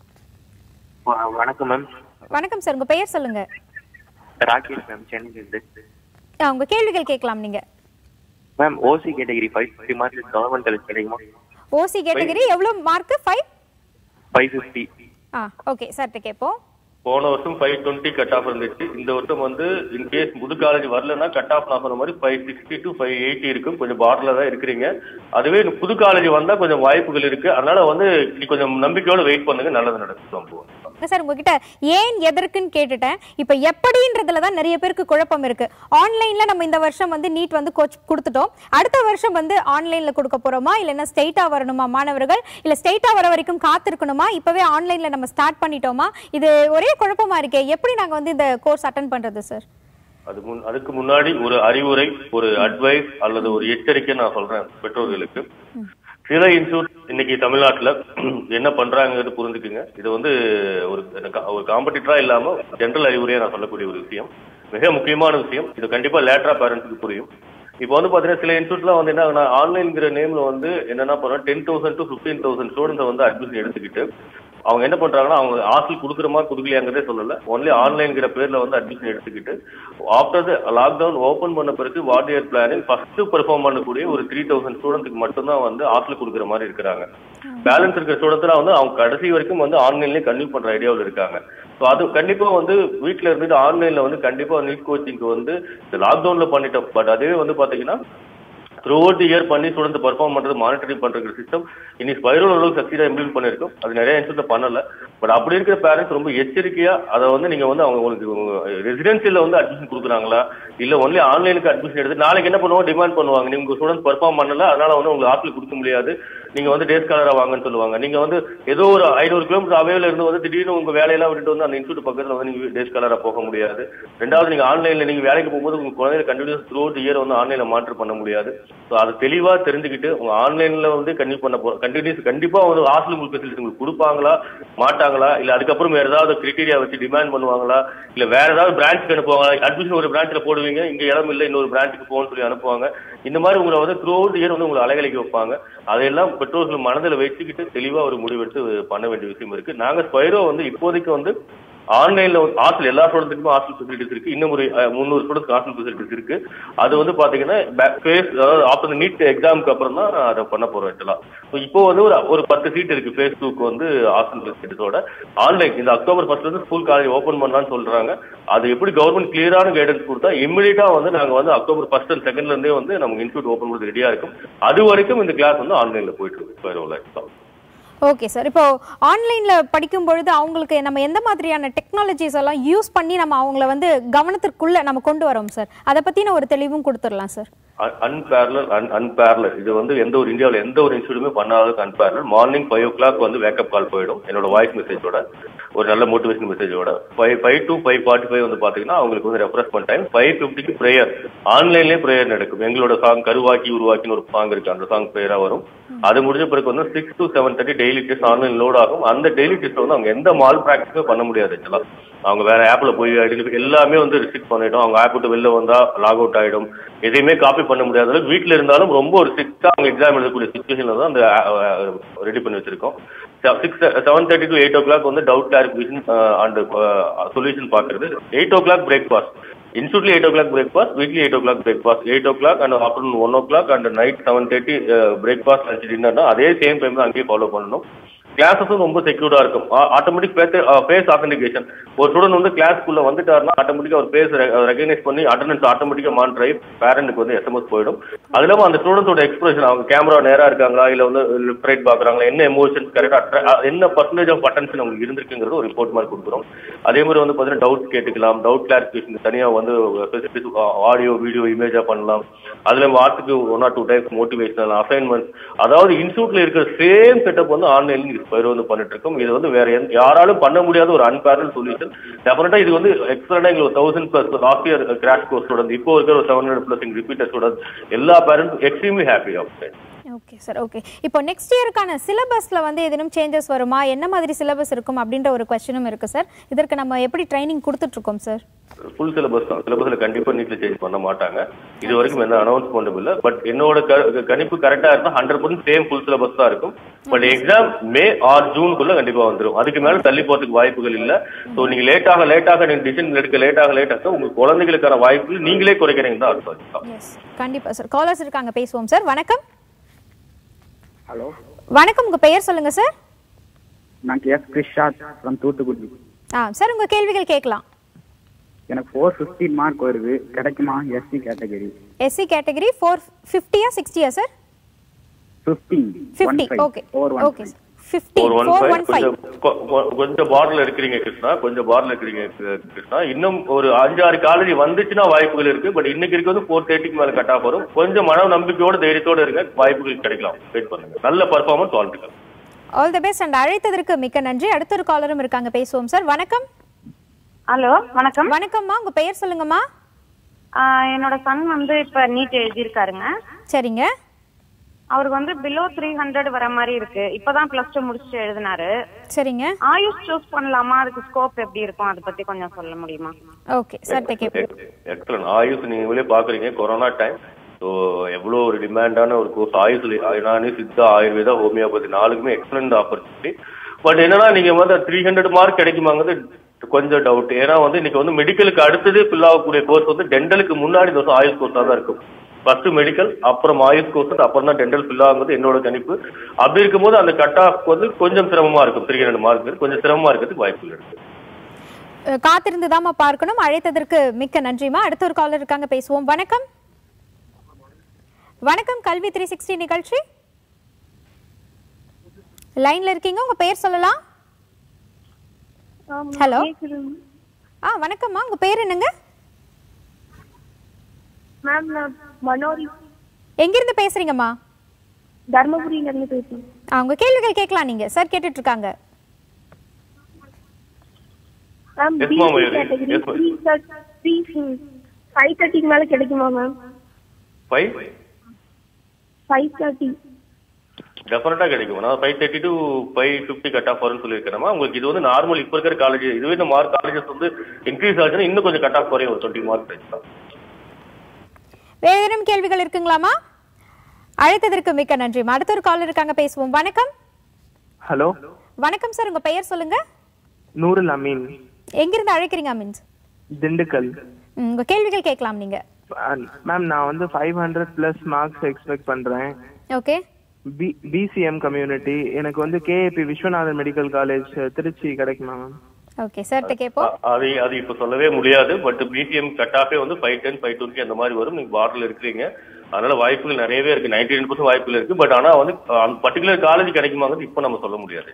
வணக்கம் மேம் வணக்கம் சார் உங்க பெயர் சொல்லுங்க ராகேஷ் மேம் சென்னையிலிருந்து ஆ, உங்க கேள்விகள் கேட்கலாம் நீங்க ma'am OC category five fifty marks government college கிடைக்குமா ஓசி கேட்டகரி எவ்வளவு மார்க் ஃபைவ் ஃபைவ் ஃபிஃப்டி ஆ ஓகே சார்கிட்ட கேட்போம் போன வருஷம் ஃபைவ் டுவெண்ட்டி கட் ஆஃப் இருந்துச்சு இந்த வருஷம் வந்து இன்கேஸ் புது காலேஜ் வரலன்னா கட் ஆஃப் நான் சொன்ன மாதிரி five sixty to five eighty இருக்கும் கொஞ்சம் பார்டர்ல தான் இருக்கிறீங்க அதுவே இன்னும் புது காலேஜ் வந்தா கொஞ்சம் வாய்ப்புகள் இருக்கு அதனால வந்து நீ கொஞ்சம் நம்பிக்கையோட வெயிட் பண்ணுங்க நல்லது நடக்கும் நம்ம சார் உங்ககிட்ட ஏன் எதற்குன்னு கேட்டுட்டேன் இப்போ எப்படின்றதுல தான் நிறைய பேருக்கு குழப்பம் இருக்கு ஆன்லைன்ல நம்ம இந்த வருஷம் வந்து நீட் வந்து கோச் கொடுத்துட்டோம் அடுத்த வருஷம் வந்து ஆன்லைன்ல கொடுக்க போறோமா இல்லைன்னா ஸ்ட்ரெயிட்டா வரணுமா மாணவர்கள் இல்ல ஸ்ட்ரெயிட்டா வர வரைக்கும் காத்திருக்கணுமா இப்பவே ஆன்லைன்ல நம்ம ஸ்டார்ட் பண்ணிட்டோமா இது ஒரே குழப்பமா இருக்கே எப்படி நாங்க வந்து இந்த கோர்ஸ் அட்டன் பண்றது சார் அது முன் அதுக்கு முன்னாடி ஒரு அறிவுரை ஒரு அட்வைஸ் அல்லது ஒரு எச்சரிக்கை நான் சொல்றேன் பெற்றோர்களுக்கு சில இன்ஸ்டியூட் இன்னைக்கு தமிழ்நாட்டுல என்ன பண்றாங்கிறது புரிஞ்சுக்குங்க இது வந்து ஒரு ஒரு காம்படிட்டரா இல்லாம ஜென்ரல் அறிவுரையா நான் சொல்லக்கூடிய ஒரு விஷயம் மிக முக்கியமான விஷயம் இது கண்டிப்பா லேட்டரா பேரண்ட்ஸுக்கு புரியும் இப்போ வந்து பாத்தீங்கன்னா சில இன்ஸ்டியூட்ல வந்து என்ன ஆன்லைன்ங்கிற நேம்ல வந்து என்னன்னா பண்ணுறோம் ten thousand to fifteen thousand students வந்து அட்மிஷன் எடுத்துக்கிட்டு அவங்க என்ன பண்றாங்கன்னா அவங்க ஹாஸ்டல் கொடுக்குற மாதிரி கொடுக்கலையாங்கிறதே சொல்லல ஒன்லி ஆன்லைன்ங்கிற பேர்ல வந்து அட்மிஷன் எடுத்துக்கிட்டு ஆஃப்டர் த லாக்டவுன் ஓபன் பண்ண பிறகு what year planning first perform பண்ணக்கூடிய ஒரு த்ரீ தௌசண்ட் ஸ்டூடெண்ட்க்கு மட்டும்தான் வந்து ஹாஸ்டல் கொடுக்குற மாதிரி இருக்கிறாங்க பேலன்ஸ் இருக்கிற ஸ்டூடெண்ட்லாம் வந்து அவங்க கடைசி வரைக்கும் வந்து ஆன்லைன்லயே கன்டினியூ பண்ற ஐடியாவில் இருக்காங்க ஸோ அது கண்டிப்பா வந்து வீட்ல இருந்துட்டு ஆன்லைன்ல வந்து கண்டிப்பா நீட் கோச்சிங்க்கு வந்து லாக்டவுன்ல பண்ணிட்டோம் பட் அதுவே வந்து பாத்தீங்கன்னா த்ரூ அவுட் இயர் பண்ணி ஸ்டூடெண்ட் பர்ஃபார்ம் பண்றது மானிட்டரிங் பண்ற சிஸ்டம் இனி ஸ்பைரல் அளவுக்கு சக்சீடா இம்ப்ளிமெண்ட் பண்ணிருக்கோம் அது நிறைய இன்ஸ்டியூட்ல பண்ணல பட் அப்படி இருக்கிற பேரண்ட்ஸ் ரொம்ப எச்சரிக்கையா அதை வந்து நீங்க வந்து அவங்க உங்களுக்கு ரெசிடென்சியல்ல வந்து அட்மிஷன் கொடுக்குறாங்களா இல்ல ஒன்லி ஆன்லைனுக்கு அட்மிஷன் எடுத்து நாளைக்கு என்ன பண்ணுவோம் டிமாண்ட் பண்ணுவாங்க நீங்க ஸ்டூடெண்ட் பர்ஃபார்ம் பண்ணல அதனால வந்து உங்களுக்கு ஹாஸ்டல் கொடுக்க முடியாது நீங்க வந்து டேஸ் காலரா வாங்கன்னு சொல்லுவாங்க நீங்க வந்து ஏதோ ஒரு ஐநூறு கிலோமீட்டர் அவையில இருந்து வந்து திடீர்னு உங்க வேலையெல்லாம் விட்டுட்டு வந்து அந்த இன்ஸ்டியூட் பக்கத்துல வந்து நீங்க டேஸ் காலரா போக முடியாது ரெண்டாவது நீங்க ஆன்லைன்ல நீங்க வேலைக்கு போகும்போது உங்க குழந்தைய கண்டினியூஸ் த்ரூ அவுட் இயர் வந்து ஆன்லைன்ல மாற்று பண்ண முடியாது ஸோ அது தெளிவா தெரிஞ்சுக்கிட்டு உங்க ஆன்லைன்ல வந்து கண்டினியூ பண்ண போ கண்டினியூஸ் கண்டிப்பா வந்து ஹாஸ்டல் உங்களுக்கு ஃபெசிலிட்டி உங்களுக்கு கொடுப்பாங்களா மாட்டாங்களா இல்ல அதுக்கப்புறம் வேற ஏதாவது கிரிட்டீரியா வச்சு டிமாண்ட் பண்ணுவாங்களா இல்ல வேற ஏதாவது பிரான்ச்சுக்கு அனுப்புவாங்களா அட்மிஷன் ஒரு பிரான்ச்ல போடுவீங்க இங்க இடம் இல்லை இன்னொரு பிரான்ச்சுக்கு போகணும்னு சொல்லி அனுப்புவாங்க இந்த மாதிரி உங்களை வந்து த்ரூ அவுட் இயர் வந்து உங்களை அலைகலைக்கு வைப்பாங்க அதையெல்லாம் பெற்றோர்கள் மனதில் வச்சுக்கிட்டு தெளிவா ஒரு முடிவெடுத்து பண்ண வேண்டிய விஷயம் இருக்கு நாங்க ஸ்பைரோ வந்து இப்போதைக்கு வந்து ஆன்லைன்ல ஹாஸ்டல் எல்லா ஸ்டூடெண்ட்டுக்குமே ஹாஸ்டல் ஃபெசிலிட்டிஸ் இருக்கு இன்னும் ஒரு அஹ், முந்நூறு ஸ்டூடெண்ட்ஸ் ஹாஸ்டல் ஃபெசிலிட்டிஸ் இருக்கு அது வந்து பாத்தீங்கன்னா ஃபேஸ் அதாவது ஆஃப்டர் நீட் எக்ஸாமுக்கு அப்புறம் தான் அதை பண்ண போறோம் ஆக்சுவலா இப்போ வந்து ஒரு ஒரு பத்து சீட் இருக்கு ஃபேஸ் டூக்கு வந்து ஹாஸ்டல் ஃபெசிலிட்டிஸோட ஆன்லைன் இந்த அக்டோபர் ஃபர்ஸ்ட்ல இருந்து ஸ்கூல் காலேஜ் ஓபன் பண்ணலாம்னு சொல்றாங்க அது எப்படி கவர்மெண்ட் கிளியரான கைடன்ஸ் கொடுத்தா இமிடியட்டா வந்து நாங்க வந்து அக்டோபர் ஃபர்ஸ்ட் அண்ட் செகண்ட்ல இருந்தே வந்து நமக்கு இன்ஸ்டியூட் ஓபன் பண்ணி ரெடியா இருக்கும் அது வரைக்கும் இந்த கிளாஸ் வந்து ஆன்லைன்ல போயிட்டு இருக்கு ஸ்பைரோல ஓகே சார் இப்போ ஆன்லைன்ல படிக்கும் பொழுது அவங்களுக்கு நம்ம எந்த மாதிரியான டெக்னாலஜிஸ் எல்லாம் யூஸ் பண்ணி நம்ம அவங்கள வந்து கவனத்திற்குள்ள நம்ம கொண்டு வரோம் சார் அதை பத்தின ஒரு தெளிவும் கொடுத்துடலாம் சார் அன்பேரலர் அன் அன்பேரலர் இது வந்து எந்த ஒரு இந்தியாவில் எந்த ஒரு இன்ஸ்டியூட்டுமே பண்ணாததுக்கு அன்பேரலர் மார்னிங் ஃபைவ் ஓ கிளாக் வந்து வேக்கப் கால் போயிடும் என்னோட வாய்ஸ் மெசேஜோட ஒரு நல்ல மோட்டிவேஷன் மெசேஜோட five five to five forty five வந்து பாத்தீங்கன்னா அவங்களுக்கு வந்து ரெஃப்ரெஷ்மெண்ட் டைம் ஃபைவ் ஃபிஃப்டிக்கு ப்ரேயர் ஆன்லைன்லேயே ப்ரேயர் நடக்கும் எங்களோட சாங் கருவாக்கி உருவாக்கின்னு ஒரு சாங் இருக்கு அந்த சாங் ப்ரேயரா வரும் அது முடிஞ்ச பிறகு வந்து six to seven thirty daily test online load ஆகும் அந்த டெய்லி டெஸ்ட் வந்து அவங்க எந்த மால் ப்ராக்டிஸுமே பண்ண முடியாது ஆக்சுவலா அவங்க வேற ஆப்ல போய் ஐடென்டிஃபை எல்லாமே வந்து ரிஸ்ட்ரிக்ட் பண்ணிட்டோம் அவங்க ஆப் விட்டு வெளில வந்தா லாக் அவுட் ஆயிடும் எதையுமே காப்பி பண்ண முடியாத அளவுக்கு வீட்ல இருந்தாலும் ரொம்ப ஒரு ஸ்ட்ரிக்டா அவங்க எக்ஸாம் எழுதக்கூடிய சுச்சுவேஷன்ல தான் அந்த ரெடி பண்ணி வச்சிருக்கோம் six seven thirty to eight o'clock வந்து டவுட் கிளாரிஃபிகேஷன் அண்ட் சொல்யூஷன் பாக்குறது எயிட் ஓ கிளாக் பிரேக்ஃபாஸ்ட் இன்ஸ்டியூட்ல eight o'clock breakfast weekly eight o'clock breakfast eight o'clock and afternoon one o'clock and night seven thirty breakfast lunch டின்னர்னா அதே same time தான் அங்கேயே follow பண்ணணும் கிளாஸஸும் ரொம்ப செக்யூர்டா இருக்கும் ஆட்டோமேட்டிக் ஃபேஸ் ஆத்தன்டிகேஷன் ஒரு ஸ்டூடெண்ட் வந்து கிளாஸ்க்குள்ள வந்துட்டாருன்னா ஆட்டோமேட்டிக்கா ஒரு ஃபேஸ் ரெகனைஸ் பண்ணி அட்டண்டன்ஸ் ஆட்டோமேட்டிக்கா மானிட்டர் ஆகி பேரண்ட்டுக்கு வந்து எஸ்எம்எஸ் போயிடும் அது இல்லாம அந்த ஸ்டூடெண்ட்ஸோட எக்ஸ்பிரஷன் அவங்க கேமரா நேரா இருக்காங்களா இல்ல வந்து லெஃப்ட் ரைட் பாக்குறாங்களா என்ன எமோஷன்ஸ் கரெக்டா என்ன பர்சன்டேஜ் ஆஃப் அட்டென்ஷன் அவங்களுக்கு இருந்திருக்குங்கிறது ஒரு ரிப்போர்ட் மாதிரி கொடுக்குறோம் அதே மாதிரி வந்து பாத்தீங்கன்னா டவுட் கேட்டுக்கலாம் டவுட் கிளாரிஃபிகேஷன் தனியா வந்து ஆடியோ வீடியோ இமேஜா பண்ணலாம் அதுல வாரத்துக்கு one or two times motivational assignment அதாவது இன்ஸ்டியூட்ல இருக்கிற சேம் செட்டப் வந்து ஆன்லைன்ல பயிர் வந்து பண்ணிட்டு இருக்கோம் இது வந்து வேற எந்த- யாராலும் பண்ண முடியாத ஒரு அன்பேரல் சொல்யூஷன் டெஃபினட்டா இது வந்து எக்ஸ்ட்ரா எங்களுக்கு thousand plus last year crash course student இப்போ இருக்கிற ஒரு seven hundred plus repeater student எல்லா parents extremely happy of okay sir okay இப்போ நெக்ஸ்ட் இயருக்கான சிலபஸ்ல வந்து ஏதேனும் சேஞ்சஸ் வருமா என்ன மாதிரி சிலபஸ் இருக்கும் அப்படின்ற ஒரு கொஸ்டினும் இருக்கு சார் இதற்கு நம்ம எப்படி ட்ரைனிங் கொடுத்துட்டு இருக்கோம் சார் ஃபுல் சிலபஸ் தான் சிலபஸ்ல கண்டிப்பா நீட்ல சேஞ்ச் பண்ண மாட்டாங்க இது வரைக்கும் எந்த அனௌன்ஸ்மெண்ட்டும் இல்ல பட் என்னோட க- கணிப்பு கரெக்டா இருந்தா hundred percent same full syllabus தான் இருக்கும் பட் எக்ஸாம் மே ஆர் ஜூனுக்குள்ள கண்டிப்பா வந்துரும் அதுக்கு மேல தள்ளி போறதுக்கு வாய்ப்புகள் இல்ல சோ நீங்க லேட்டாக லேட்டாக நீங்க டிசிஷன் எடுக்க லேட்டாக லேட்டாக உங்க குழந்தைகளுக்கான வாய்ப்புகள் நீங்களே குறைக்கிறீங்க தான் அர்த்தம் எஸ் கண்டிப்பா சார் காலர்ஸ் இருக்காங்க பேசுவோம் சார் வணக்கம் ஹலோ வணக்கம் உங்க பெயர் சொல்லுங்க சார் நான் எஸ் கிருஷாத் ஃப்ரம் தூத்துக்குடி ஆ சார் உங்க கேள்விகள் கேட்கலாம் எனக்கு ஃபோர் ஃபிஃப்டீன் மார்க் வருது கிடைக்குமா SC category SC category four ஃபிஃப்டியா சிக்ஸ்டியா sir fifteen fifty okay four one okay fifty four one four five one five கொஞ்சம் கொ- கொ- கொஞ்சம் பார்டர்ல இருக்கிறீங்க கிருஷ்ணா கொஞ்சம் பார்டர்ல இருக்கிறீங்க கி- கிருஷ்ணா இன்னும் ஒரு அஞ்சாறு காலேஜ் வந்துச்சுன்னா வாய்ப்புகள் இருக்கு பட் இன்னைக்கு இருக்கிறது ஃபோர் தேர்ட்டிக்கு மேல கட் ஆஃப் வரும் கொஞ்சம் மன நம்பிக்கையோட தைரியத்தோட இருங்க வாய்ப்புகள் கிடைக்கலாம் வெயிட் பண்ணுங்க நல்ல பர்ஃபார்மன்ஸ் வாழ்த்துக்கள் ஆல் தி பெஸ்ட் அண்ட் அழைத்ததற்கு மிக்க நன்றி அடுத்த ஒரு காலரும் இருக்காங்க பேசுவோம் சார் வணக்கம் ஹலோ வணக்கம் வணக்கம்மா உங்க பெயர் சொல்லுங்கம்மா ஆஹ் என்னோட சன் வந்து இப்ப நீட் எழுதியிருக்காருங்க சரிங்க அவருக்கு வந்து பிலோ த்ரீ ஹண்ட்ரட் வர மாதிரி இருக்கு இப்பதான் பிளஸ் டூ முடிச்சுட்டு எழுதினாரு சரிங்க ஆயுஷ் சூஸ் பண்ணலாமா அதுக்கு ஸ்கோப் எப்படி இருக்கும் அதை பத்தி கொஞ்சம் சொல்ல முடியுமா ஓகே சார் கேட்போம் எக்ஸலன் ஆயுஷ் நீங்களே பாக்குறீங்க கொரோனா டைம் ஸோ எவ்வளோ ஒரு டிமாண்டான ஒரு கோர்ஸ் ஆயுஷ் யுனானி சித்தா ஆயுர்வேதா ஹோமியோபதி நாலுக்குமே எக்ஸலண்ட் ஆப்பர்ச்சுனிட்டி பட் என்னன்னா நீங்க வந்து த்ரீ ஹண்ட்ரட் மார்க் கிடைக்குமாங்கிறது கொஞ்சம் டவுட் ஏன்னா வந்து இன்னைக்கு வந்து மெடிக்கலுக்கு அடுத்தது ஃபில் ஆகக்கூடிய கோர்ஸ் வந்து டென்டலுக்கு முன்னாடி இந்த வருஷம் ஆயுஷ் கோர்ஸாக தான் இருக்கும் ஃபர்ஸ்ட் மெடிக்கல் அப்புறம் ஆயுஷ் கோர்ஸ் அப்புறம் தான் டென்டல் ஃபில் ஆகுறது என்னோட கணிப்பு அப்படி இருக்கும்போது அந்த கட் ஆஃப் வந்து கொஞ்சம் சிரமமா இருக்கும் த்ரீ ஹண்ட்ரட் மார்க் கொஞ்சம் சிரமமா இருக்கிறதுக்கு வாய்ப்புகள் இருக்கு அஹ், காத்திருந்து தாம்மா பார்க்கணும் அழைத்ததற்கு மிக்க நன்றிமா அடுத்த ஒரு காலர் இருக்காங்க பேசுவோம் வணக்கம் வணக்கம் கல்வி த்ரீ சிக்ஸ்டி நிகழ்ச்சி லைன்ல இருக்கீங்க உங்க பெயர் சொல்லலாம் ஹலோ ஆ வணக்கம்மா உங்க பேர் என்னங்க மேம் நான் மனோரி எங்கிருந்து பேசுறீங்கம்மா தர்மபுரியில இருந்து பேசுறேன் ஆ உங்க கேள்விகள் கேட்கலாம் நீங்க சார் கேட்டுட்டு இருக்காங்க ma'am Yes, BC ma'am, Mayuri. Category Yes, ma'am. Three three five தேர்ட்டிக்கு மேல கிடைக்குமா ma'am five five thirty definitely கிடைக்கும் நான் five thirty to five fifty cut off வரும்னு சொல்லியிருக்கேன் உங்களுக்கு இது வந்து நார்மல் இப்போ இருக்கிற காலேஜ் இதுவே இந்த மார்க் காலேஜஸ் வந்து இன்க்ரீஸ் ஆச்சுன்னா இன்னும் கொஞ்சம் கட் ஆஃப் குறையும் ஒரு டுவெண்ட்டி மார்க் தான் வேற ஏதேனும் கேள்விகள் இருக்குங்களாமா அழைத்ததற்கு மிக்க நன்றிமா அடுத்த ஒரு காலர் இருக்காங்க பேசுவோம் வணக்கம் ஹலோ வணக்கம் சார் உங்க பெயர் சொல்லுங்க நூருல் அமீன் எங்கிருந்து அழைக்கிறீங்க மீன்ஸ் திண்டுக்கல் உங்க கேள்விகள் கேட்கலாம் நீங்க மேம் நான் வந்து five hundred plus marks expect பண்றேன் ஓகே பி பிசிஎம் கம்யூனிட்டி எனக்கு வந்து KAP Viswanathan medical college Tiruchi கிடைக்குமா மேம் ஓகே சார்ட்ட கேட்போம் அது அது இப்ப சொல்லவே முடியாது பட் பிசிஎம் கட் ஆஃபே வந்து ஃபைவ் டென் ஃபைவ் டுவெண்ட்டி அந்த மாதிரி வரும் நீங்க பார்டர்ல இருக்கிறீங்க அதனால வாய்ப்புகள் நிறையவே இருக்கு நைன்டி நைன் பர்சன்ட் வாய்ப்புகள் இருக்கு பட் ஆனா வந்து அந்த பர்டிகுலர் காலேஜ் கிடைக்குமாங்கிறது இப்போ நம்ம சொல்ல முடியாது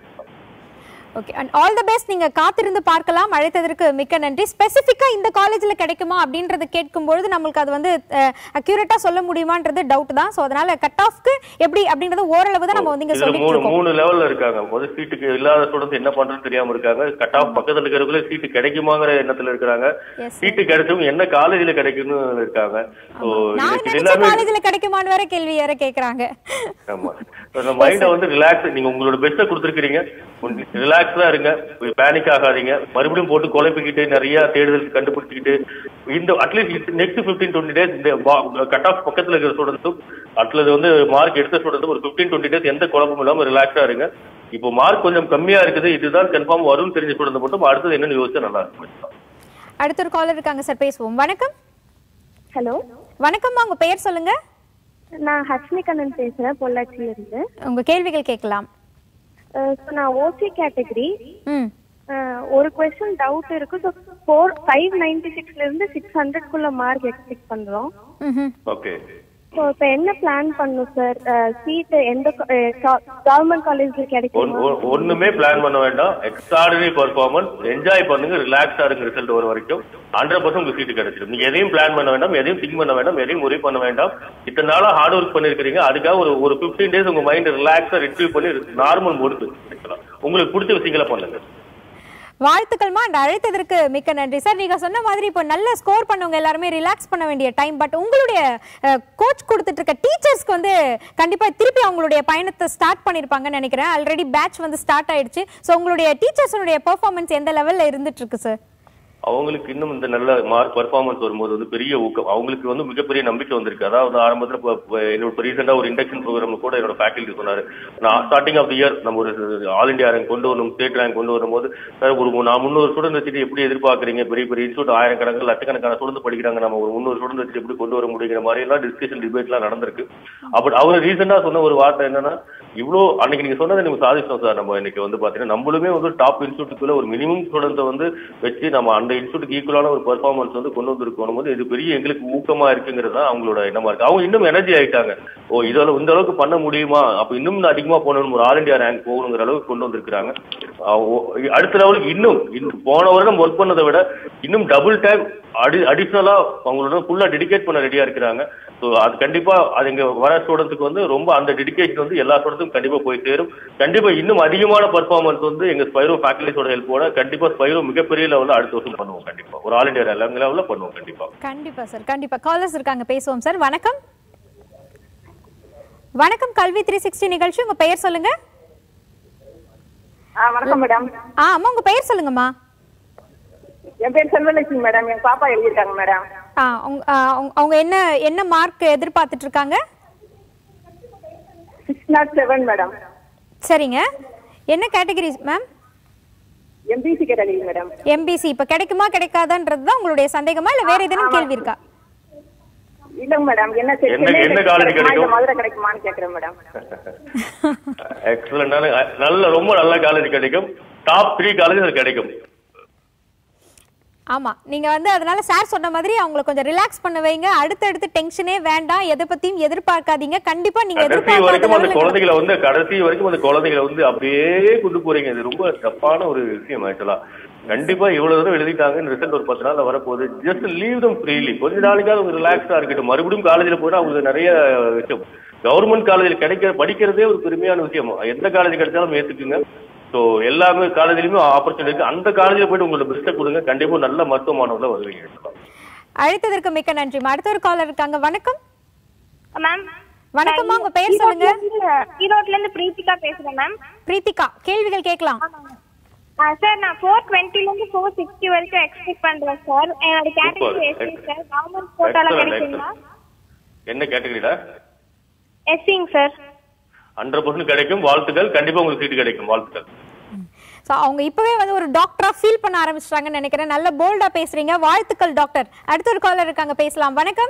okay and all the best நீங்க காத்திருந்து பார்க்கலாம் அழைத்ததற்கு மிக்க நன்றி ஸ்பெசிஃபிக்கா இந்த காலேஜ்ல கிடைக்குமா அப்படின்றத கேட்கும்பொழுது நம்மளுக்கு அது வந்து அக்யூரேட்டா சொல்ல முடியுமான்றது டவுட் தான் ஸோ அதனால கட் ஆஃப்க்கு எப்படி அப்படின்றது ஓரளவு தான் நம்ம வந்து இங்க இதுல சொல்லிட்டு மூணு இருக்கோம் மூணு லெவல்ல இருக்காங்க முதல் சீட்டுக்கு இல்லாத ஸ்டூடெண்ட்ஸ் என்ன பண்றதுன்னு தெரியாம இருக்காங்க கட் ஆஃப் பக்கத்துல இருக்கிறவங்களே சீட்டு கிடைக்குமாங்கிற எண்ணத்துல இருக்கிறாங்க Yes, சீட்டு கிடைச்சவங்க என்ன காலேஜ்ல கிடைக்கும்னு இருக்காங்க ஸோ நான் இது நினைச்ச எல்லாமே காலேஜ்ல கிடைக்குமான்னு வேற கேள்வி வேற கேக்குறாங்க ஆமா மைண்ட வந்து ரிலாக்ஸ் நீங்க உங்களோட பெஸ்ட்டை கொடுத்துருக்கீங்க ரிலாக்ஸ்டா இருங்க பேனிக் ஆகாதீங்க மறுபடியும் போட்டு குழப்பிக்கிட்டு நிறைய தேடுதல் கண்டுபிடிச்சிக்கிட்டு இந்த at least next fifteen twenty days இந்த கட் ஆஃப் பக்கத்துல இருக்கிற ஸ்டூடெண்ட்ஸும் அட்லது வந்து மார்க் எடுத்த ஸ்டூடெண்ட்ஸும் ஒரு பிப்டீன் டுவெண்ட்டி டேஸ் எந்த குழப்பமும் இல்லாம ரிலாக்ஸா இருங்க இப்போ மார்க் கொஞ்சம் கம்மியா இருக்குது இதுதான் கன்ஃபார்ம் வரும்னு தெரிஞ்ச ஸ்டூடெண்ட் மட்டும் அடுத்தது என்னன்னு யோசிச்சா நல்லா இருக்கும் அடுத்த ஒரு காலர் இருக்காங்க சார் பேசுவோம் வணக்கம் ஹலோ வணக்கம்மா உங்க பெயர் சொல்லுங்க நான் ஹர்ஷினி கண்ணன் பேசுறேன் பொள்ளாச்சியில இருந்து உங்க கேள்விகள் கேட்கலாம் அஹ் so நான் ஓசி கேட்டகரி ம் ஒரு கொஸ்டின் டவுட் இருக்கு ஸோ ஃபோர் ஃபைவ் நைன்டி சிக்ஸ்ல இருந்து சிக்ஸ் ஹண்ட்ரட்குள்ள மார்க் எக்ஸ்பெக்ட் பண்றோம் ஓகே ஸோ இப்போ என்ன பிளான் பண்ணும் சார் சீட் எந்த கவர்மெண்ட் காலேஜ்ல ஒன்- கிடைக்கும் ஒ- ஒண்ணுமே பிளான் பண்ண வேண்டாம் எக்ஸ்ட்ராடினரி பர்ஃபார்மன்ஸ் என்ஜாய் பண்ணுங்க ரிலாக்ஸா இருங்க ரிசல்ட் வர வரைக்கும் ஹண்ட்ரட் பர்சன்ட் உங்களுக்கு சீட்டு கிடைச்சிடும் நீங்க எதையும் பிளான் பண்ண வேண்டாம் எதையும் திங்க் பண்ண வேண்டாம் எதையும் முறை பண்ண வேண்டாம் இத்தனை நாளா ஹார்ட் ஒர்க் பண்ணிருக்கீங்க அதுக்காக ஒரு ஒரு பிப்டீன் டேஸ் உங்க மைண்ட் ரிலாக்ஸா ரிட்ரீவ் பண்ணி நார்மல் மோடுக்கு உங்களுக்கு பிடிச்ச விஷயங்களை பண்ணுங்க வாழ்த்துக்கள்மா அண்ட் அழைத்ததற்கு மிக்க நன்றி சார் நீங்க சொன்ன மாதிரி இப்போ நல்ல ஸ்கோர் பண்ணவங்க எல்லாருமே ரிலாக்ஸ் பண்ண வேண்டிய டைம் பட் உங்களுடைய கோச் கொடுத்துட்டு இருக்க டீச்சர்ஸ்க்கு வந்து கண்டிப்பா திருப்பி அவங்களுடைய பயணத்தை ஸ்டார்ட் பண்ணிருப்பாங்கன்னு நினைக்கிறேன் ஆல்ரெடி பேட்ச் வந்து ஸ்டார்ட் ஆயிடுச்சு ஸோ உங்களுடைய டீச்சர்ஸுடைய பெர்ஃபார்மன்ஸ் எந்த லெவல்ல இருந்துட்டு இருக்கு சார் அவங்களுக்கு இன்னும் இந்த நல்ல மார்க் பர்ஃபார்மன்ஸ் வரும்போது வந்து பெரிய ஊக்கம் அவங்களுக்கு வந்து மிகப்பெரிய நம்பிக்கை வந்திருக்கு அதாவது ஆரம்பத்துல இப்ப- இப்ப என்னோட ரீசெண்டா ஒரு இண்டக்ஷன் ப்ரோக்ராம் கூட என்னோட ஃபேக்கல்டி சொன்னாரு நான் ஸ்டார்டிங் ஆஃப் தி இயர் நம்ம ஒரு ஆல் இந்தியா ரேங்க் கொண்டு வரணும் ஸ்டேட் ரேங்க் கொண்டு வரும்போது சார் ஒரு நான் முந்நூறு ஸ்டூடெண்ட் வச்சுட்டு எப்படி எதிர்பார்க்கறீங்க பெரிய பெரிய இன்ஸ்டியூட் ஆயிரக்கணக்கில் லட்சக்கணக்கான ஸ்டூடெண்ட் படிக்கிறாங்க நம்ம ஒரு முந்நூறு ஸ்டூடெண்ட் வச்சுட்டு எப்படி கொண்டு வர முடியுங்கிற மாதிரி எல்லாம் டிஸ்கஷன் டிபேட்லாம் நடந்திருக்கு அப்படி அவர் ரீசெண்டா சொன்ன ஒரு வார்த்தை என்னன்னா இவ்வளோ அன்னைக்கு நீங்க சொன்னதை நம்ம சாதிச்சோம் சார் நம்ம இன்னைக்கு வந்து பாத்தீங்கன்னா நம்மளுமே வந்து டாப் இன்ஸ்டியூட்டுக்குள்ள ஒரு மினிமம் ஸ்டூடெண்ட்டை வந்து வச்சு நம்ம அந்த இன்ஸ்டியூட்டுக்கு ஈக்குவலான ஒரு பெர்ஃபார்மன்ஸ் வந்து கொண்டு வந்திருக்கணும் போது இது பெரிய எங்களுக்கு ஊக்கமா இருக்குங்கிறது தான் அவங்களோட எண்ணமா இருக்கு அவங்க இன்னும் எனர்ஜி ஆயிட்டாங்க ஓ இதோட இந்த அளவுக்கு பண்ண முடியுமா அப்ப இன்னும் அதிகமா போகணும் ஒரு ஆல் இந்தியா ரேங்க் போகணுங்கிற அளவுக்கு கொண்டு வந்திருக்காங்க அஹ் ஓ- அடுத்த லெவலுக்கு இன்னும் இன்னும் போன வருடம் ஒர்க் பண்ணதை விட இன்னும் டபுள் டைம் அடி அடிஷனலா அவங்களோட ஃபுல்லா டெடிகேட் பண்ண ரெடியா இருக்கிறாங்க ஸோ அது கண்டிப்பா அது இங்க வர ஸ்டூடெண்ட்ஸுக்கு வந்து ரொம்ப அந்த டெடிகேஷன் வந்து எல்லா ஸ்டூடெண்ட்ஸுக்கும் கண்டிப்பா போய் சேரும் கண்டிப்பா இன்னும் அதிகமான பர்ஃபார்மன்ஸ் வந்து எங்க ஸ்பைரோ ஃபேக்கல்டிஸோட ஹெல்ப்போட கண்டிப்பா ஸ்பைரோ மிகப்பெரிய லெவலில் அடுத்த வருஷம் பண்ணுவோம் கண்டிப்பா ஒரு ஆல் இந்தியா லெவலில் பண்ணுவோம் கண்டிப்பா கண்டிப்பா சார் கண்டிப்பா காலர்ஸ் இருக்காங்க பேசுவோம் சார் வணக்கம் வணக்கம் கல்வி த்ரீ சிக்ஸ்டி நிகழ்ச்சி உங்க பெயர் சொல்லுங்க வணக்கம் மேடம் ஆ அம்மா உங்க பெயர் சொல்லுங்கம்மா என் பேர் செல்வலட்சுமி மேடம் என் பாப்பா எழுதியிருக்காங்க மேடம் ஆ உங்க ஆ, அவங்க- அவங்க என்ன என்ன மார்க் எதிர்பார்த்துட்டு இருக்காங்க சிக்ஸ் நாட் செவன் மேடம் சரிங்க என்ன category ma'am MBC category madam MBC இப்ப கிடைக்குமா கிடைக்காதான்றது தான் உங்களுடைய சந்தேகமா இல்ல வேற ஏதேனும் கேள்வி இருக்கா இல்லங்க மேடம் என்ன செ- என்ன- சென்னை என்ன college கிடைக்குமா, இல்ல கிடைக்கும்? மதுரை கிடைக்குமான்னு கேக்குறேன் மேடம் எக்ஸலண்டான நல்ல ரொம்ப நல்ல காலேஜ் கிடைக்கும் டாப் த்ரீ காலேஜ் அது கிடைக்கும் ஆமா நீங்க வந்து அதனால சார் சொன்ன மாதிரி அவங்கள கொஞ்சம் ரிலாக்ஸ் பண்ண வைங்க அடுத்தடுத்து டென்ஷனே வேண்டாம் எதை பத்தியும் எதிர்பார்க்காதீங்க கண்டிப்பா நீங்க கடைசி எதிர்பார்க்காத வரைக்கும் அந்த level ல குழந்தைகளை வந்து கடைசி வரைக்கும் அந்த குழந்தைகளை வந்து அப்படியே கொண்டு போறீங்க இது ரொம்ப தப்பான ஒரு விஷயம் ஆக்சுவலா கண்டிப்பா இவ்வளவு தூரம் எழுதிட்டாங்க ரிசல்ட் ஒரு பத்து நாள்ல வரப்போகுது ஜஸ்ட் லீவ் தம் ஃப்ரீலி கொஞ்ச நாளைக்காவது அவங்க ரிலாக்ஸா இருக்கட்டும் மறுபடியும் காலேஜ்ல போனா அவங்களுக்கு நிறைய விஷயம் கவர்மெண்ட் காலேஜில் கிடைக்கிற படிக்கிறதே ஒரு பெருமையான விஷயம் எந்த காலேஜ் கிடைச்சாலும் ஏத்துக்குங்க ஸோ எல்லாமே காலேஜ்லயுமே ஆப்பர்ச்சுனிட்டி இருக்கு அந்த காலேஜ்ல போயிட்டு உங்களோட பெஸ்ட்டை கொடுங்க கண்டிப்பா நல்ல மருத்துவ மாணவர்கள வருவீங்க அழைத்ததற்கு மிக்க நன்றி அடுத்த ஒரு காலர் இருக்காங்க வணக்கம் மேம் வணக்கம்மா உங்க பெயர் சொல்லுங்க ஈரோட்ல இருந்து பிரீத்திகா பேசுறேன் மேம் பிரீத்திகா கேள்விகள் கேட்கலாம் சார் நான் ஃபோர் டுவெண்ட்டில இருந்து ஃபோர் சிக்ஸ்டி வரைக்கும் எக்ஸ்பெக்ட் பண்றேன் சார் என்னோட category Super. SC sir government கோட்டால Excellent, கிடைக்குங்களா என்ன கேட்டகரிடா எஸ்சிங்க சார் ஹண்ட்ரட் பர்சன்ட் கிடைக்கும் வாழ்த்துக்கள் கண்டிப்பா உங்களுக்கு சீட்டு கிடைக்கும் வாழ்த்துக்கள் ஸோ அவங்க இப்பவே வந்து ஒரு டாக்டரா ஃபீல் பண்ண ஆரம்பிச்சிட்டாங்கன்னு நினைக்கிறேன் நல்ல போல்டா பேசுறீங்க வாழ்த்துக்கள் டாக்டர் அடுத்த ஒரு காலர் இருக்காங்க பேசலாம் வணக்கம்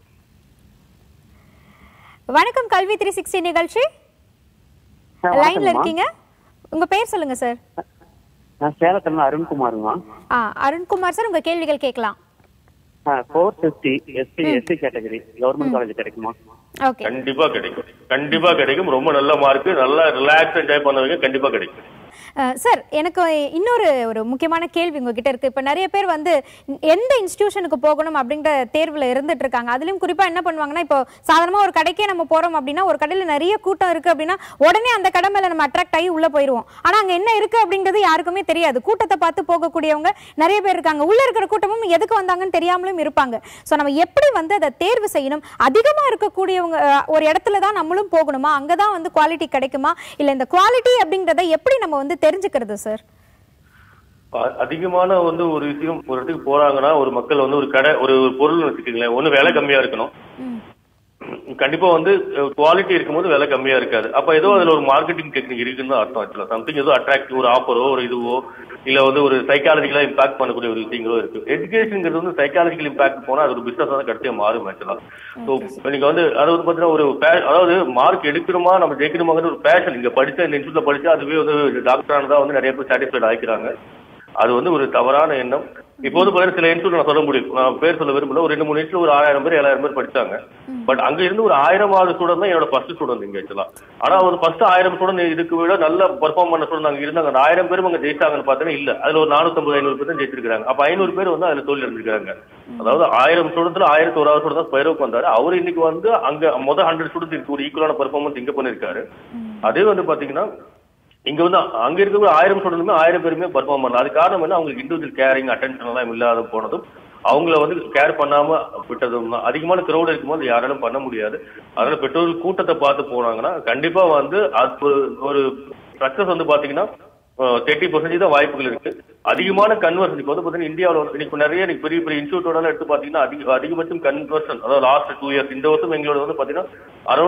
வணக்கம் கல்வி த்ரீ சிக்ஸ்டி நிகழ்ச்சி வணக்கம்மா. லைன்ல இருக்கீங்க உங்க பேர் சொல்லுங்க சார் நான் சேலத்துல அருண்குமாருமா ஆ அருண்குமார் சார் உங்க கேள்விகள் கேட்கலாம் four fifty SC SC category government college கிடைக்குமா ஓகே கண்டிப்பா கிடைக்கும் கண்டிப்பா கிடைக்கும் ரொம்ப நல்ல மார்க் நல்லா ரிலாக்ஸ் என்ஜாய் பண்ணுவீங்க கண்டிப்பா கிடைக்கும் சார் எனக்கு இன்னொரு ஒரு முக்கியமான கேள்வி உங்ககிட்ட இருக்கு இப்போ நிறைய பேர் வந்து எந்த இன்ஸ்டிடியூஷனுக்கு போகணும் அப்படிங்கிற தேர்வில் இருந்துட்டு இருக்காங்க அதுலயும் குறிப்பா என்ன பண்ணுவாங்கன்னா இப்போ சாதாரணமா ஒரு கடைக்கே நம்ம போறோம் அப்படின்னா ஒரு கடையில நிறைய கூட்டம் இருக்கு அப்படின்னா உடனே அந்த கடை மேல நம்ம அட்ராக்ட் ஆகி உள்ள போயிருவோம் ஆனா அங்க என்ன இருக்கு அப்படிங்கிறது யாருக்குமே தெரியாது கூட்டத்தை பார்த்து போகக்கூடியவங்க நிறைய பேர் இருக்காங்க உள்ள இருக்கிற கூட்டமும் எதுக்கு வந்தாங்கன்னு தெரியாமலும் இருப்பாங்க ஸோ நம்ம எப்படி வந்து அதை தேர்வு செய்யணும் அதிகமா இருக்கக்கூடியவங்க அஹ், ஒரு இடத்துல தான் நம்மளும் போகணுமா அங்கதான் வந்து குவாலிட்டி கிடைக்குமா இல்ல இந்த குவாலிட்டி அப்படிங்கறத எப்படி நம்ம வந்து தெரிஞ்சுக்கிறது சார் அ- அதிகமான வந்து ஒரு விஷயம் ஒரு இடத்துக்கு போறாங்கன்னா ஒரு மக்கள் வந்து ஒரு கடை ஒரு ஒரு பொருள் வச்சுக்கீங்களேன் ஒண்ணு விலை கம்மியா இருக்கணும் கண்டிப்பா வந்து குவாலிட்டி இருக்கும்போது விலை கம்மியா இருக்காது அப்ப ஏதோ அதுல ஒரு மார்க்கெட்டிங் டெக்னிக் இருக்குன்னு தான் அர்த்தம் ஆக்சுவலா சம்திங் ஏதோ அட்ராக்டிவ் ஒரு ஆஃபரோ ஒரு இதுவோ இல்ல வந்து ஒரு சைக்காலஜிக்கலா இம்பாக்ட் பண்ணக்கூடிய ஒரு விஷயங்களோ இருக்கு எஜுகேஷன்ங்கிறது வந்து சைக்காலஜிக்கல் இம்பாக்ட் போனா அது ஒரு பிசினஸ் தான் கடைசியா மாறும் ஆக்சுவலா ஸோ நீங்க வந்து அது வந்து பாத்தீங்கன்னா ஒரு pa- அதாவது மார்க் எடுக்கணுமா நம்ம ஜெயிக்கணுமாங்கிற ஒரு பேஷன் இங்க படிச்சா இந்த இன்ஸ்டியூட்ல படிச்சா அதுவே வந்து டாக்டர் ஆனதா வந்து நிறைய பேர் சாட்டிஸ்ஃபைட் ஆகிக்கிறாங்க அது வந்து ஒரு தவறான எண்ணம் இப்போ வந்து பாத்தீங்கன்னா சில இன்ஸ்டியூட் நான் சொல்ல முடியும் நான் பேர் சொல்ல விரும்பல ஒரு ரெண்டு மூணு இன்ஸ்டியூட் ஒரு ஆயிரம் பேர் ஏழாயிரம் பேர் படிச்சாங்க பட் அங்க இருந்து ஒரு ஆயிரமாவது ஸ்டூடெண்ட் தான் என்னோட ஃபர்ஸ்ட் ஸ்டூடெண்ட் இங்க ஆக்சுவலா ஆனா ஒரு ஃபர்ஸ்ட் ஆயிரம் ஸ்டூடெண்ட் இதுக்கு விட நல்ல பெர்ஃபார்ம் பண்ண ஸ்டூடெண்ட் அங்க இருந்தாங்க அந்த ஆயிரம் பேரும் அங்க ஜெயிச்சாங்கன்னு பார்த்தீங்கன்னா இல்ல அதுல ஒரு நானூத்தம்பது ஐநூறு பேர் தான் ஜெயிச்சிருக்காங்க அப்ப ஐநூறு பேர் வந்து அதுல தோல்வி இருந்திருக்காங்க அதாவது ஆயிரம் ஸ்டூடெண்ட்ல ஆயிரத்தி ஒரு ஸ்டூடெண்ட் தான் ஸ்பைரோக்கு வந்தாரு அவர் இன்னைக்கு வந்து அங்க மொதல் ஹண்ட்ரட் ஸ்டூடெண்ட் ஒரு ஈக்குவலான பெர்ஃபார்மன்ஸ் இங்க பண்ணிருக்காரு அதே வந்து பாத்தீங்கன்னா இங்க வந்து அங்க இருக்கிற ஆயிரம் ஸ்டூடெண்ட்டுமே ஆயிரம் பேருமே பெர்ஃபார்ம் பண்ணலாம் அது காரணம் என்ன அவங்களுக்கு இண்டிவிஜுவல் கேரிங் அட்டென்ஷன் எல்லாம் இல்லாத போனதும் அவங்கள வந்து கேர் பண்ணாம விட்டதும் தான் அதிகமான கிரௌட் இருக்கும்போது யாராலும் பண்ண முடியாது அதனால பெற்றோர்கள் கூட்டத்தை பார்த்து போனாங்கன்னா கண்டிப்பா வந்து அது ஒரு ஒரு சக்சஸ் வந்து பாத்தீங்கன்னா தேர்ட்டி பர்சன்டேஜ் தான் வாய்ப்புகள் இருக்கு அதிகமான கன்வர்ஷன் இப்போ வந்து பாத்தீங்கன்னா இந்தியாவில் வந்து இன்னைக்கு நிறைய இன்னைக்கு பெரிய பெரிய இன்ஸ்டியூட்டோட எடுத்து பாத்தீங்கன்னா அதிக அதிகபட்சம் கன்வர்ஷன் அதாவது லாஸ்ட் டூ இயர்ஸ் இந்த வருஷம் எங்களோட வந்து பாத்தீங்கன்னா around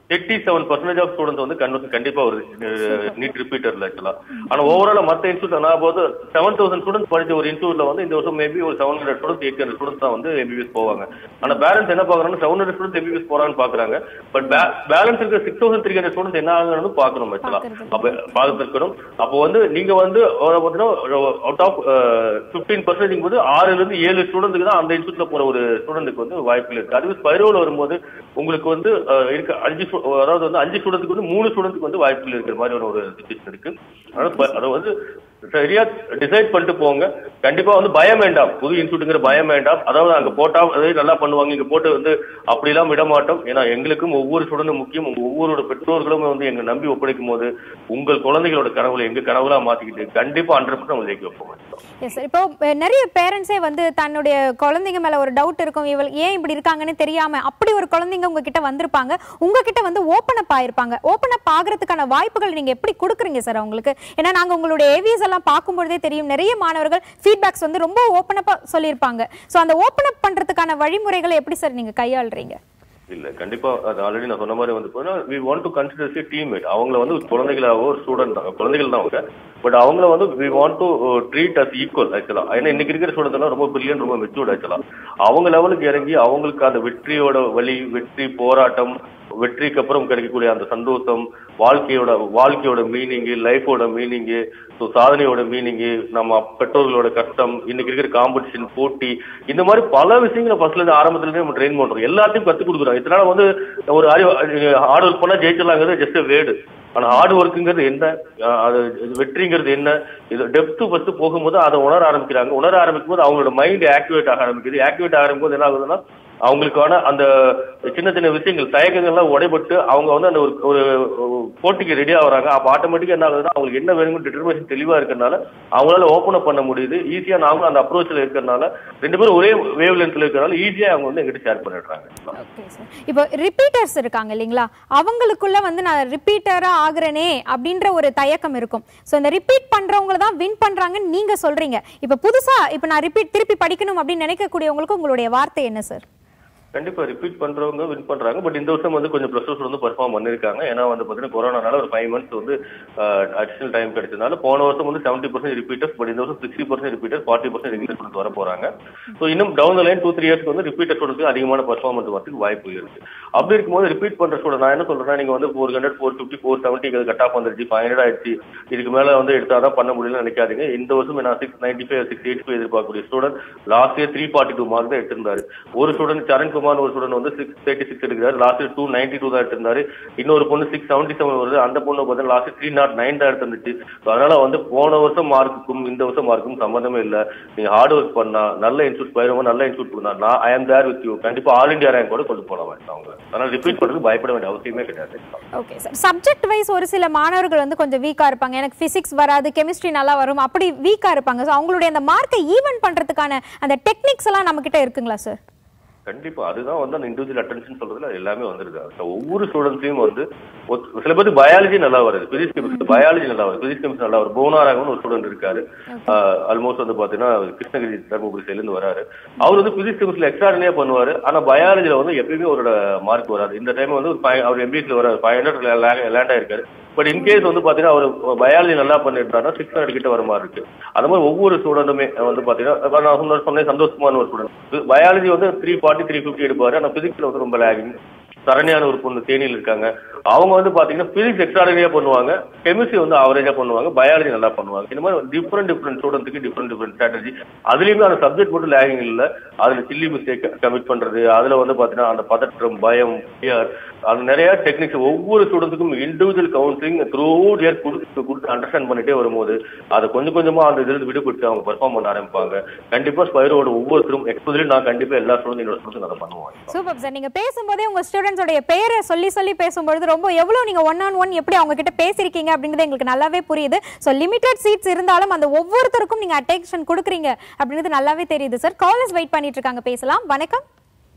thirty seven percentage of students வந்து கன்வர்ஷன் கண்டிப்பா ஒரு நீட் ரிப்பீட்டர்ல ஆக்சுவலா ஆனா ஓவரால் மத்த இன்ஸ்டியூட் நான் போது செவன் தௌசண்ட் ஸ்டூடெண்ட்ஸ் படிச்ச ஒரு இன்ஸ்டியூட்ல வந்து இந்த வருஷம் மேபி ஒரு seven hundred students eight hundred students தான் வந்து எம்பிபிஎஸ் போவாங்க ஆனா பேரண்ட்ஸ் என்ன பாக்குறாங்கன்னா செவன் ஹண்ட்ரட் ஸ்டூடெண்ட்ஸ் எம்பிபிஎஸ் போறான்னு பாக்குறாங்க பட் பேலன்ஸ் இருக்கிற six thousand three hundred students என்ன ஆகுன்னு பாக்கணும் ஆக்சுவலா அப்ப பார்த்துருக்கணும் அப்போ வந்து நீங்க வந்து பாத்தீங்கன்னா அவுட் ஆஃப் பிப்டீன் பர்சன்டேஜ் போது ஆறுல இருந்து ஏழு ஸ்டூடெண்ட்க்கு தான் அந்த இன்ஸ்டியூட்ல போற ஒரு ஸ்டூடெண்ட்க்கு வந்து வாய்ப்புகள் இருக்கு அதுவே ஸ்பைரோல வரும்போது உங்களுக்கு வந்து அஹ், இருக்க அஞ்சு stu- அதாவது வந்து அஞ்சு ஸ்டூடெண்ட்க்கு வந்து மூணு ஸ்டூடெண்ட்க்கு வந்து வாய்ப்புகள் இருக்கிற மாதிரி ஒரு ஒரு சுச்சுவேஷன் இருக்கு அதனால ப- அதை வந்து சரியா டிசைட் பண்ணிட்டு போங்க கண்டிப்பா வந்து பயம் வேண்டாம் புது இன்ஸ்டியூட்டுங்கிற பயம் வேண்டாம் அதாவது அங்க போட்டா அதாவது நல்லா பண்ணுவாங்க இங்க போட்டு வந்து அப்படிலாம் விட மாட்டோம் ஏன்னா எங்களுக்கும் ஒவ்வொரு ஸ்டூடெண்டும் முக்கியம் உங்க ஒவ்வொரு பெற்றோர்களும் வந்து எங்க நம்பி ஒப்படைக்கும் போது உங்கள் குழந்தைகளோட கனவுல எங்க கனவுலா மாத்திக்கிட்டு கண்டிப்பா ஹண்ட்ரட் பர்சன்ட் அவங்க ஜெயிக்க வைப்போம் எஸ் சார் இப்போ அஹ், நிறைய பேரண்ட்ஸே வந்து தன்னுடைய குழந்தைங்க மேல ஒரு டவுட் இருக்கும் இவள் ஏன் இப்படி இருக்காங்கன்னு தெரியாம அப்படி ஒரு குழந்தைங்க உங்ககிட்ட வந்திருப்பாங்க உங்ககிட்ட வந்து ஓப்பன் அப் ஆயிருப்பாங்க ஓப்பன் அப் ஆகிறதுக்கான வாய்ப்புகள் நீங்க எப்படி கொடுக்குறீங்க சார் அவங்களுக்கு ஏன்னா நாங்க உங்களுடைய ஏவிஎஸ் எல்லாம் பார்க்கும்பொழுதே தெரியும் நிறைய மாணவர்கள் ஃபீட்பேக்ஸ் வந்து ரொம்ப ஓப்பன் அப்பா சொல்லியிருப்பாங்க ஸோ அந்த ஓப்பன் அப் பண்றதுக்கான வழிமுறைகளை எப்படி சார் நீங்க கையாளுறீங்க இல்ல கண்டிப்பா அது ஆல்ரெடி நான் சொன்ன மாதிரி வந்து we want to consider teammate அவங்கள வந்து குழந்தைகளாவோ ஒரு ஸ்டூடெண்ட் தான் குழந்தைகள் தான் அவங்க பட் அவங்கள வந்து we want to treat as equal ஆக்சுவலா ஏன்னா இன்னைக்கு இருக்கிற ஸ்டூடெண்ட் எல்லாம் ரொம்ப பிரில்லியன் ரொம்ப மெச்சூர்ட் ஆக்சுவலா அவங்க லெவலுக்கு இறங்கி அவங்களுக்கு அந்த வெற்றியோட வழி வெற்றி போராட்டம் வெற்றிக்கு அப்புறம் கிடைக்கக்கூடிய அந்த சந்தோஷம் வாழ்க்கையோட வாழ்க்கையோட மீனிங் லைஃபோட மீனிங் ஸோ சாதனையோட மீனிங் நம்ம பெற்றோர்களோட கஷ்டம் இன்னைக்கு இருக்கிற காம்படிஷன் போட்டி இந்த மாதிரி பல விஷயங்களை ஃபர்ஸ்ட்ல இருந்து ஆரம்பத்துல இருந்தே நம்ம ட்ரெயின் பண்றோம் எல்லாத்தையும் கத்துக் கொடுக்குறோம் இதனால வந்து ஒரு அறிவு ஹார்ட் ஒர்க் பண்ணா ஜெயிச்சிடலாங்கிறது ஜஸ்ட் வேடு ஆனா ஹார்ட் ஒர்க்குங்கிறது என்ன அஹ் அது இது வெற்றிங்கிறது என்ன இது டெப்த் ஃபர்ஸ்ட் போகும்போது அதை உணர ஆரம்பிக்கிறாங்க உணர ஆரம்பிக்கும் போது அவங்களோட மைண்ட் ஆக்டிவேட் ஆக ஆரம்பிக்குது ஆக்டிவேட் ஆகும் போது என்ன ஆகுதுன்னா அவங்களுக்கான அந்த சின்ன சின்ன விஷயங்கள் தயக்கங்கள்லாம் உடைபட்டு அவங்க வந்து அந்த ஒரு ஒரு ஒரு போட்டிக்கு ரெடி ஆகுறாங்க அப்ப ஆட்டோமேட்டிக்கா என்ன ஆகுதுன்னா அவங்களுக்கு என்ன வேணும்னு டிட்டர்மினேஷன் தெளிவா இருக்கறனால அவங்களால ஓப்பன் அப் பண்ண முடியுது ஈஸியா நாமளும் அந்த அப்ரோச்ல இருக்கறனால ரெண்டு பேரும் ஒரே வேவ் லென்த்ல இருக்கறனால ஈஸியா அவங்க வந்து எங்கிட்ட ஷேர் பண்ணிடுறாங்க இப்போ ரிப்பீட்டர்ஸ் இருக்காங்க இல்லைங்களா அவங்களுக்குள்ள வந்து நான் ரிப்பீட்டரா ஆகுறேனே அப்படின்ற ஒரு தயக்கம் இருக்கும் ஸோ இந்த ரிப்பீட் பண்றவங்க தான் வின் பண்றாங்கன்னு நீங்க சொல்றீங்க இப்போ புதுசா இப்போ நான் ரிப்பீட் திருப்பி படிக்கணும் அப்படின்னு நினைக்கக்கூடியவங்களுக்கு உங்களுடைய வார்த்தை என்ன சார் கண்டிப்பா ரிப்பீட் பண்றவங்க வின் பண்றாங்க பட் இந்த வருஷம் வந்து கொஞ்சம் ப்ளஸ் வந்து பெர்ஃபார்ம் பண்ணிருக்காங்க ஏன்னா வந்து பாத்தீங்கன்னா கொரோனானால ஒரு ஃபைவ் மந்த்ஸ் வந்து அடிஷனல் டைம் கிடைச்சதுனால போன வருஷம் வந்து செவன்டி பர்சன்ட் ரிப்பீட்டர்ஸ் பட் இந்த வருஷம் sixty percent repeater forty percent regular student வர போறாங்க ஸோ இன்னும் டவுன் லைன் டூ த்ரீ இயர்ஸ்க்கு வந்து ரிப்பீட்டர் ஸ்டூடெண்ட் அதிகமான பெர்ஃபார்மன்ஸ் வரதுக்கு வாய்ப்பு இருக்கு அப்படி இருக்கும்போது ரிப்பீட் பண்ற ஸ்டூடெண்ட் நான் என்ன சொல்றேன்னா நீங்க வந்து four hundred four fifty four seventy cut off வந்துருச்சு ஃபைவ் ஹண்ட்ரட் ஆயிடுச்சு இதுக்கு மேல வந்து எடுத்தாதான் பண்ண முடியலன்னு நினைக்காதீங்க இந்த வருஷம் நான் six ninety five six eighty five எதிர்பார்க்கக்கூடிய student last year three forty two mark தான் எடுத்திருந்தாரு ஒரு ஸ்டூடெண்ட் சரண்குமார் ஒரு ஸ்டூடெண்ட் வந்து சிக்ஸ் தேர்ட்டி சிக்ஸ் எடுக்கிறாரு last year two ninety two தான் எடுத்திருந்தாரு இன்னொரு பொண்ணு சிக்ஸ் செவன்டி செவன் வருது அந்த பொண்ணு பார்த்தீங்கன்னா லாஸ்ட் த்ரீ நாட் நைன் தான் எடுத்துருந்துச்சு So அதனால வந்து போன வருஷம் மார்க்குக்கும் இந்த வருஷம் மார்க்குக்கும் சம்மந்தமே இல்ல நீங்க ஹார்ட் ஒர்க் பண்ணா நல்ல இன்ஸ்டியூட் போயிருவோம் நல்ல இன்ஸ்டியூட் பண்ணா நான் I am there with you கண்டிப்பா ஆல் இந்தியா ரேங்க் கூட கொண்டு போன வேண்டாம் அவங்க அதனால ரிப்பீட் பண்றதுக்கு பயப்பட வேண்டிய அவசியமே கிடையாது ஓகே சார் சப்ஜெக்ட் வைஸ் ஒரு சில மாணவர்கள் வந்து கொஞ்சம் வீக்கா இருப்பாங்க எனக்கு பிசிக்ஸ் வராது கெமிஸ்ட்ரி நல்லா வரும் அப்படி வீக்கா இருப்பாங்க ஸோ அவங்களுடைய அந்த மார்க்கை ஈவன் பண்றதுக்கான அந்த டெக்னிக்ஸ் எல்லாம் நம்ம கிட்ட இருக்குங்களா சார் கண்டிப்பா அதுதான் வந்து அந்த இண்டிவிஜுவல் அட்டென்ஷன் சொல்றதுல அது எல்லாமே வந்துருது So, ஒவ்வொரு ஸ்டூடெண்ட்ஸையும் வந்து ஒத்- சில பேருக்கு பயாலஜி நல்லா வருது பிசிக்ஸ் கெமிஸ்ட்ரி பயாலஜி நல்லா வருது பிசிக்ஸ் கெமிஸ்ட்ரி நல்லா வரும் புவனாராகவன் ஒரு ஸ்டூடெண்ட் இருக்காரு ஆல்மோஸ்ட் வந்து பாத்தீங்கன்னா கிருஷ்ணகிரி தர்மபுரி சைடுல இருந்து வராரு அவர் வந்து பிசிக்ஸ் கெமிஸ்ட்ரி எக்ஸ்ட்ராடினியா பண்ணுவாரு ஆனா பயாலஜில வந்து எப்பயுமே அவரோட மார்க் வராது இந்த டைம் வந்து ஒரு five- அவர் எம்பிஎஸ்ல வராரு ஃபைவ் ஹண்ட்ரட் லேண்ட் ஆயிருக்காரு பட் இன்கேஸ் வந்து பாத்தீங்கன்னா அவர் பயாலஜி நல்லா பண்ணிருந்தாருன்னா சிக்ஸ் ஹண்ட்ரட் கிட்ட வர மாதிரி இருக்கு அது மாதிரி ஒவ்வொரு ஸ்டூடெண்ட்டுமே வந்து பாத்தீங்கன்னா இப்ப நான் சொன்ன சொன்னேன் சந்தோஷ்குமார் ஒரு ஸ்டூடெண்ட் பயாலஜி வந்து த்ரீ ஃபார்ட்டி த்ரீ ஃபிஃப்டி எடுப்பாரு ஆனா பிசிக்ஸ்ல வந்து ரொம்ப லேகிங் சரண்யான ஒரு பொண்ணு தேனியில் இருக்காங்க அவங்க வந்து பாத்தீங்கன்னா பிசிக்ஸ் எக்ஸ்ட்ராடனியா பண்ணுவாங்க கெமிஸ்ட்ரி வந்து ஆவரேஜா பண்ணுவாங்க பயாலஜி நல்லா பண்ணுவாங்க இந்த மாதிரி டிஃப்ரெண்ட் டிஃப்ரெண்ட் ஸ்டூடெண்ட்க்கு டிஃப்ரெண்ட் டிஃப்ரெண்ட் ஸ்ட்ராட்டஜி அதுலயுமே அந்த சப்ஜெக்ட் மட்டும் லேகிங் இல்ல அதுல சில்லி மிஸ்டேக் கமிட் பண்றது அதுல வந்து பாத்தீங்கன்னா அந்த பதற்றம் பயம் fear, அது நிறைய டெக்னிக்ஸ் ஒவ்வொரு ஸ்டூடெண்ட்டுக்கும் இண்டிவிஜுவல் கவுன்சிலிங் த்ரூ இயர் கொடுத்து கொடுத்து அண்டர்ஸ்டாண்ட் பண்ணிட்டே வரும்போது அதை கொஞ்சம் கொஞ்சமா அந்த இதுல விடுபட்டு அவங்க பெர்ஃபார்ம் பண்ண ஆரம்பிப்பாங்க கண்டிப்பா ஸ்பைரோட ஒவ்வொருத்தரும் எக்ஸ்போசரி நான் கண்டிப்பா எல்லா ஸ்டூடெண்ட் என்னோட ஸ்டூடெண்ட் அதை பண்ணுவாங்க சூப்பர் சார் நீங்க பேசும்போதே உங்க ஸ்டூடெண்ட்ஸோட பேரை சொல்லி சொல்லி பேசும்பொழுது ரொம்ப எவ்வளவு நீங்க ஒன் ஆன் ஒன் எப்படி அவங்க கிட்ட பேசிருக்கீங்க அப்படிங்கிறது எங்களுக்கு நல்லாவே புரியுது ஸோ லிமிடெட் சீட்ஸ் இருந்தாலும் அந்த ஒவ்வொருத்தருக்கும் நீங்க அட்டென்ஷன் கொடுக்குறீங்க அப்படிங்கிறது நல்லாவே தெரியுது சார் காலர்ஸ் வெயிட் பண்ணிட்டு இருக்காங்க பேசலாம் வணக்கம்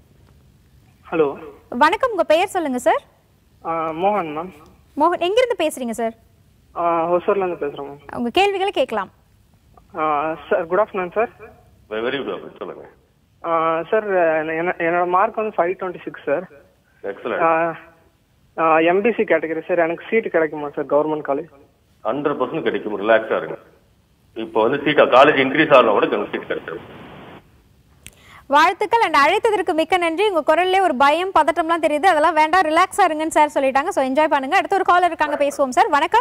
ஹலோ வணக்கம் உங்க பெயர் சொல்லுங்க சார் மோகன் மேம் மோகன் எங்கிருந்து பேசுறீங்க சார் ஹொசூர்லேருந்து பேசுகிறேன் மேம் உங்க கேள்விகளை கேட்கலாம் sir good afternoon sir very good சொல்லுங்க சார் என்னோட மார்க் வந்து five twenty six sir excellent MBC category sir எனக்கு சீட் கிடைக்குமா sir government college hundred percent கிடைக்கும் ரிலாக்ஸா இருங்க இப்போ வந்து சீட் காலேஜ் இன்க்ரீஸ் ஆகலாம் கூட எனக்கு சீட் கிடைச்சிடும் வாழ்த்துக்கள் அண்ட் அழைத்ததற்கு மிக்க நன்றி உங்க குரல்லே ஒரு பயம் பதட்டம்லாம் தெரியுது அதெல்லாம் வேண்டாம் ரிலாக்ஸா இருங்கன்னு சார் சொல்லிட்டாங்க ஸோ என்ஜாய் பண்ணுங்க அடுத்த ஒரு காலர் இருக்காங்க பேசுவோம் சார் வணக்கம்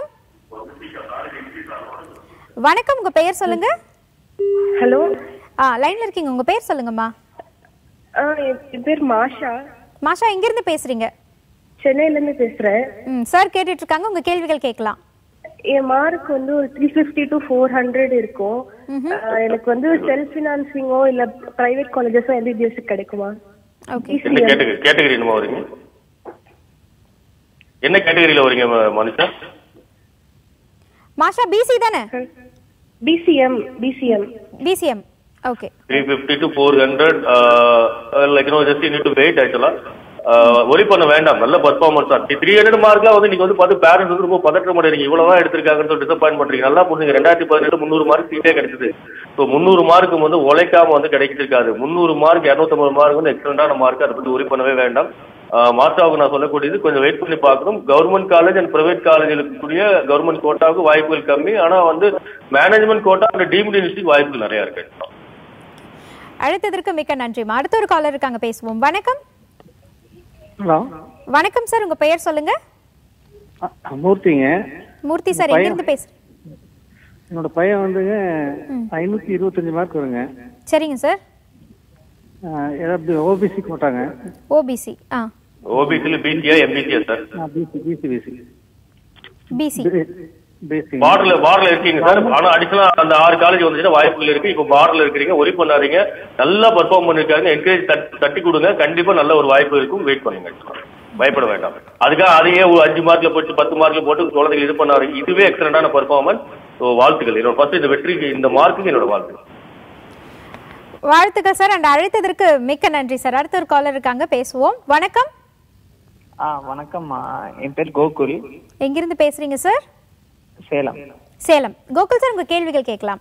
வணக்கம் உங்க பெயர் சொல்லுங்க ஹலோ ஆ லைன்ல இருக்கீங்க உங்க பெயர் சொல்லுங்கம்மா ஆ என் பேர் மாஷா மாஷா எங்க இருந்து பேசுறீங்க சென்னையில இருந்து பேசுறேன் ம் சார் கேட்டுட்டு இருக்காங்க உங்க கேள்விகள் கேட்கலாம் என் மார்க் வந்து ஒரு three fifty to four hundred இருக்கும் ஆ, எனக்கு வந்து செல்ஃப் ஃபினான்சிங்கோ இல்ல பிரைவேட் காலேஜஸோ எம்பிபிஎஸ் கிடைக்குமா ஓகே என்ன கேட்டகரி கேட்டகரி என்னமா வரீங்க என்ன கேட்டகரியில வரீங்க ம- மனுஷா மாஷா பிசி தானே BCM BCM BCM okay three fifty to four hundred like no just need to wait ஆக்சுவலா ஒரி பண்ண வேண்டாம் நல்ல பர்ஃபார்மன்ஸ் தான் த்ரீ ஹண்ட்ரட் மார்க்லாம் வந்து நீங்க வந்து பார்த்து பேரண்ட்ஸ் வந்து ரொம்ப பதற்றம் அடைறீங்க இவ்வளவுதான் எடுத்திருக்காங்கன்னு சொல்லி டிசப்பாயின் பண்றீங்க நல்லா புரிஞ்சுங்க ரெண்டாயிரத்தி பதினெட்டு முந்நூறு மார்க் சீட்டே கிடைச்சது ஸோ முந்நூறு மார்க்கு வந்து உழைக்காம வந்து கிடைச்சிருக்காது முந்நூறு மார்க் இரநூத்தம்பது மார்க் வந்து எக்ஸலண்டான மார்க் அதை பத்தி ஒரி பண்ணவே வேண்டாம் மாஸ்டராவுக்கு நான் சொல்லக்கூடியது கொஞ்சம் வெயிட் பண்ணி பார்க்கணும் கவர்மெண்ட் காலேஜ் அண்ட் பிரைவேட் காலேஜில் இருக்கக்கூடிய கவர்மெண்ட் கோட்டாவுக்கு வாய்ப்புகள் கம்மி ஆனா வந்து management quota and deemed university வாய்ப்புகள் நிறைய இருக்கு அழைத்ததற்கு மிக்க நன்றிம்மா அடுத்த ஒரு காலர் இருக்காங்க பேசுவோம் வணக்கம் ஹலோ வணக்கம் சார் உங்க பெயர் சொல்லுங்க மூர்த்திங்க மூர்த்தி சார் எங்க இருந்து பேசு என்னோட பையன் வந்துங்க ஐநூத்தி இருபத்தஞ்சு மார்க் வருங்க சரிங்க சார் ஆஹ் ஏதாவது ஓபிசி போட்டாங்க ஓபிசி ஆ ஓபிசியில் பிசியா எம்பிசியா sir BC BC BC BC BC பார்டர்ல பார்டர்ல இருக்கீங்க சார் ஆனா அடிஷனலா அந்த ஆறு காலேஜ் வந்துச்சுன்னா வாய்ப்புகள் இருக்கு இப்போ பார்டர்ல இருக்கிறீங்க ஒரி பண்ணாதீங்க நல்லா பெர்ஃபார்ம் பண்ணிருக்காங்க என்கரேஜ் தட்டி கொடுங்க கண்டிப்பா நல்ல ஒரு வாய்ப்பு இருக்கும் வெயிட் பண்ணுங்க பயப்பட வேண்டாம் அதுக்காக அதையே ஒரு அஞ்சு மார்க்ல போட்டு பத்து மார்க்ல போட்டு குழந்தைகள் இது பண்ணாதீங்க இதுவே எக்ஸலண்டான பெர்ஃபார்மன்ஸ் ஸோ வாழ்த்துக்கள் என்னோட ஃபர்ஸ்ட் இந்த வெற்றிக்கு இந்த மார்க்குக்கு என்னோட வாழ்த்துக்கள் வாழ்த்துக்கள் சார் அண்ட் அழைத்ததற்கு மிக்க நன்றி சார் அடுத்த ஒரு காலர் இருக்காங்க பேசுவோம் வணக்கம் ஆ வணக்கம் என் பேர் கோகுல் எங்கிருந்து பேசுறீங்க சார் சேலம் சேலம் கோகுல் சார் உங்க கேள்விகள் கேட்கலாம்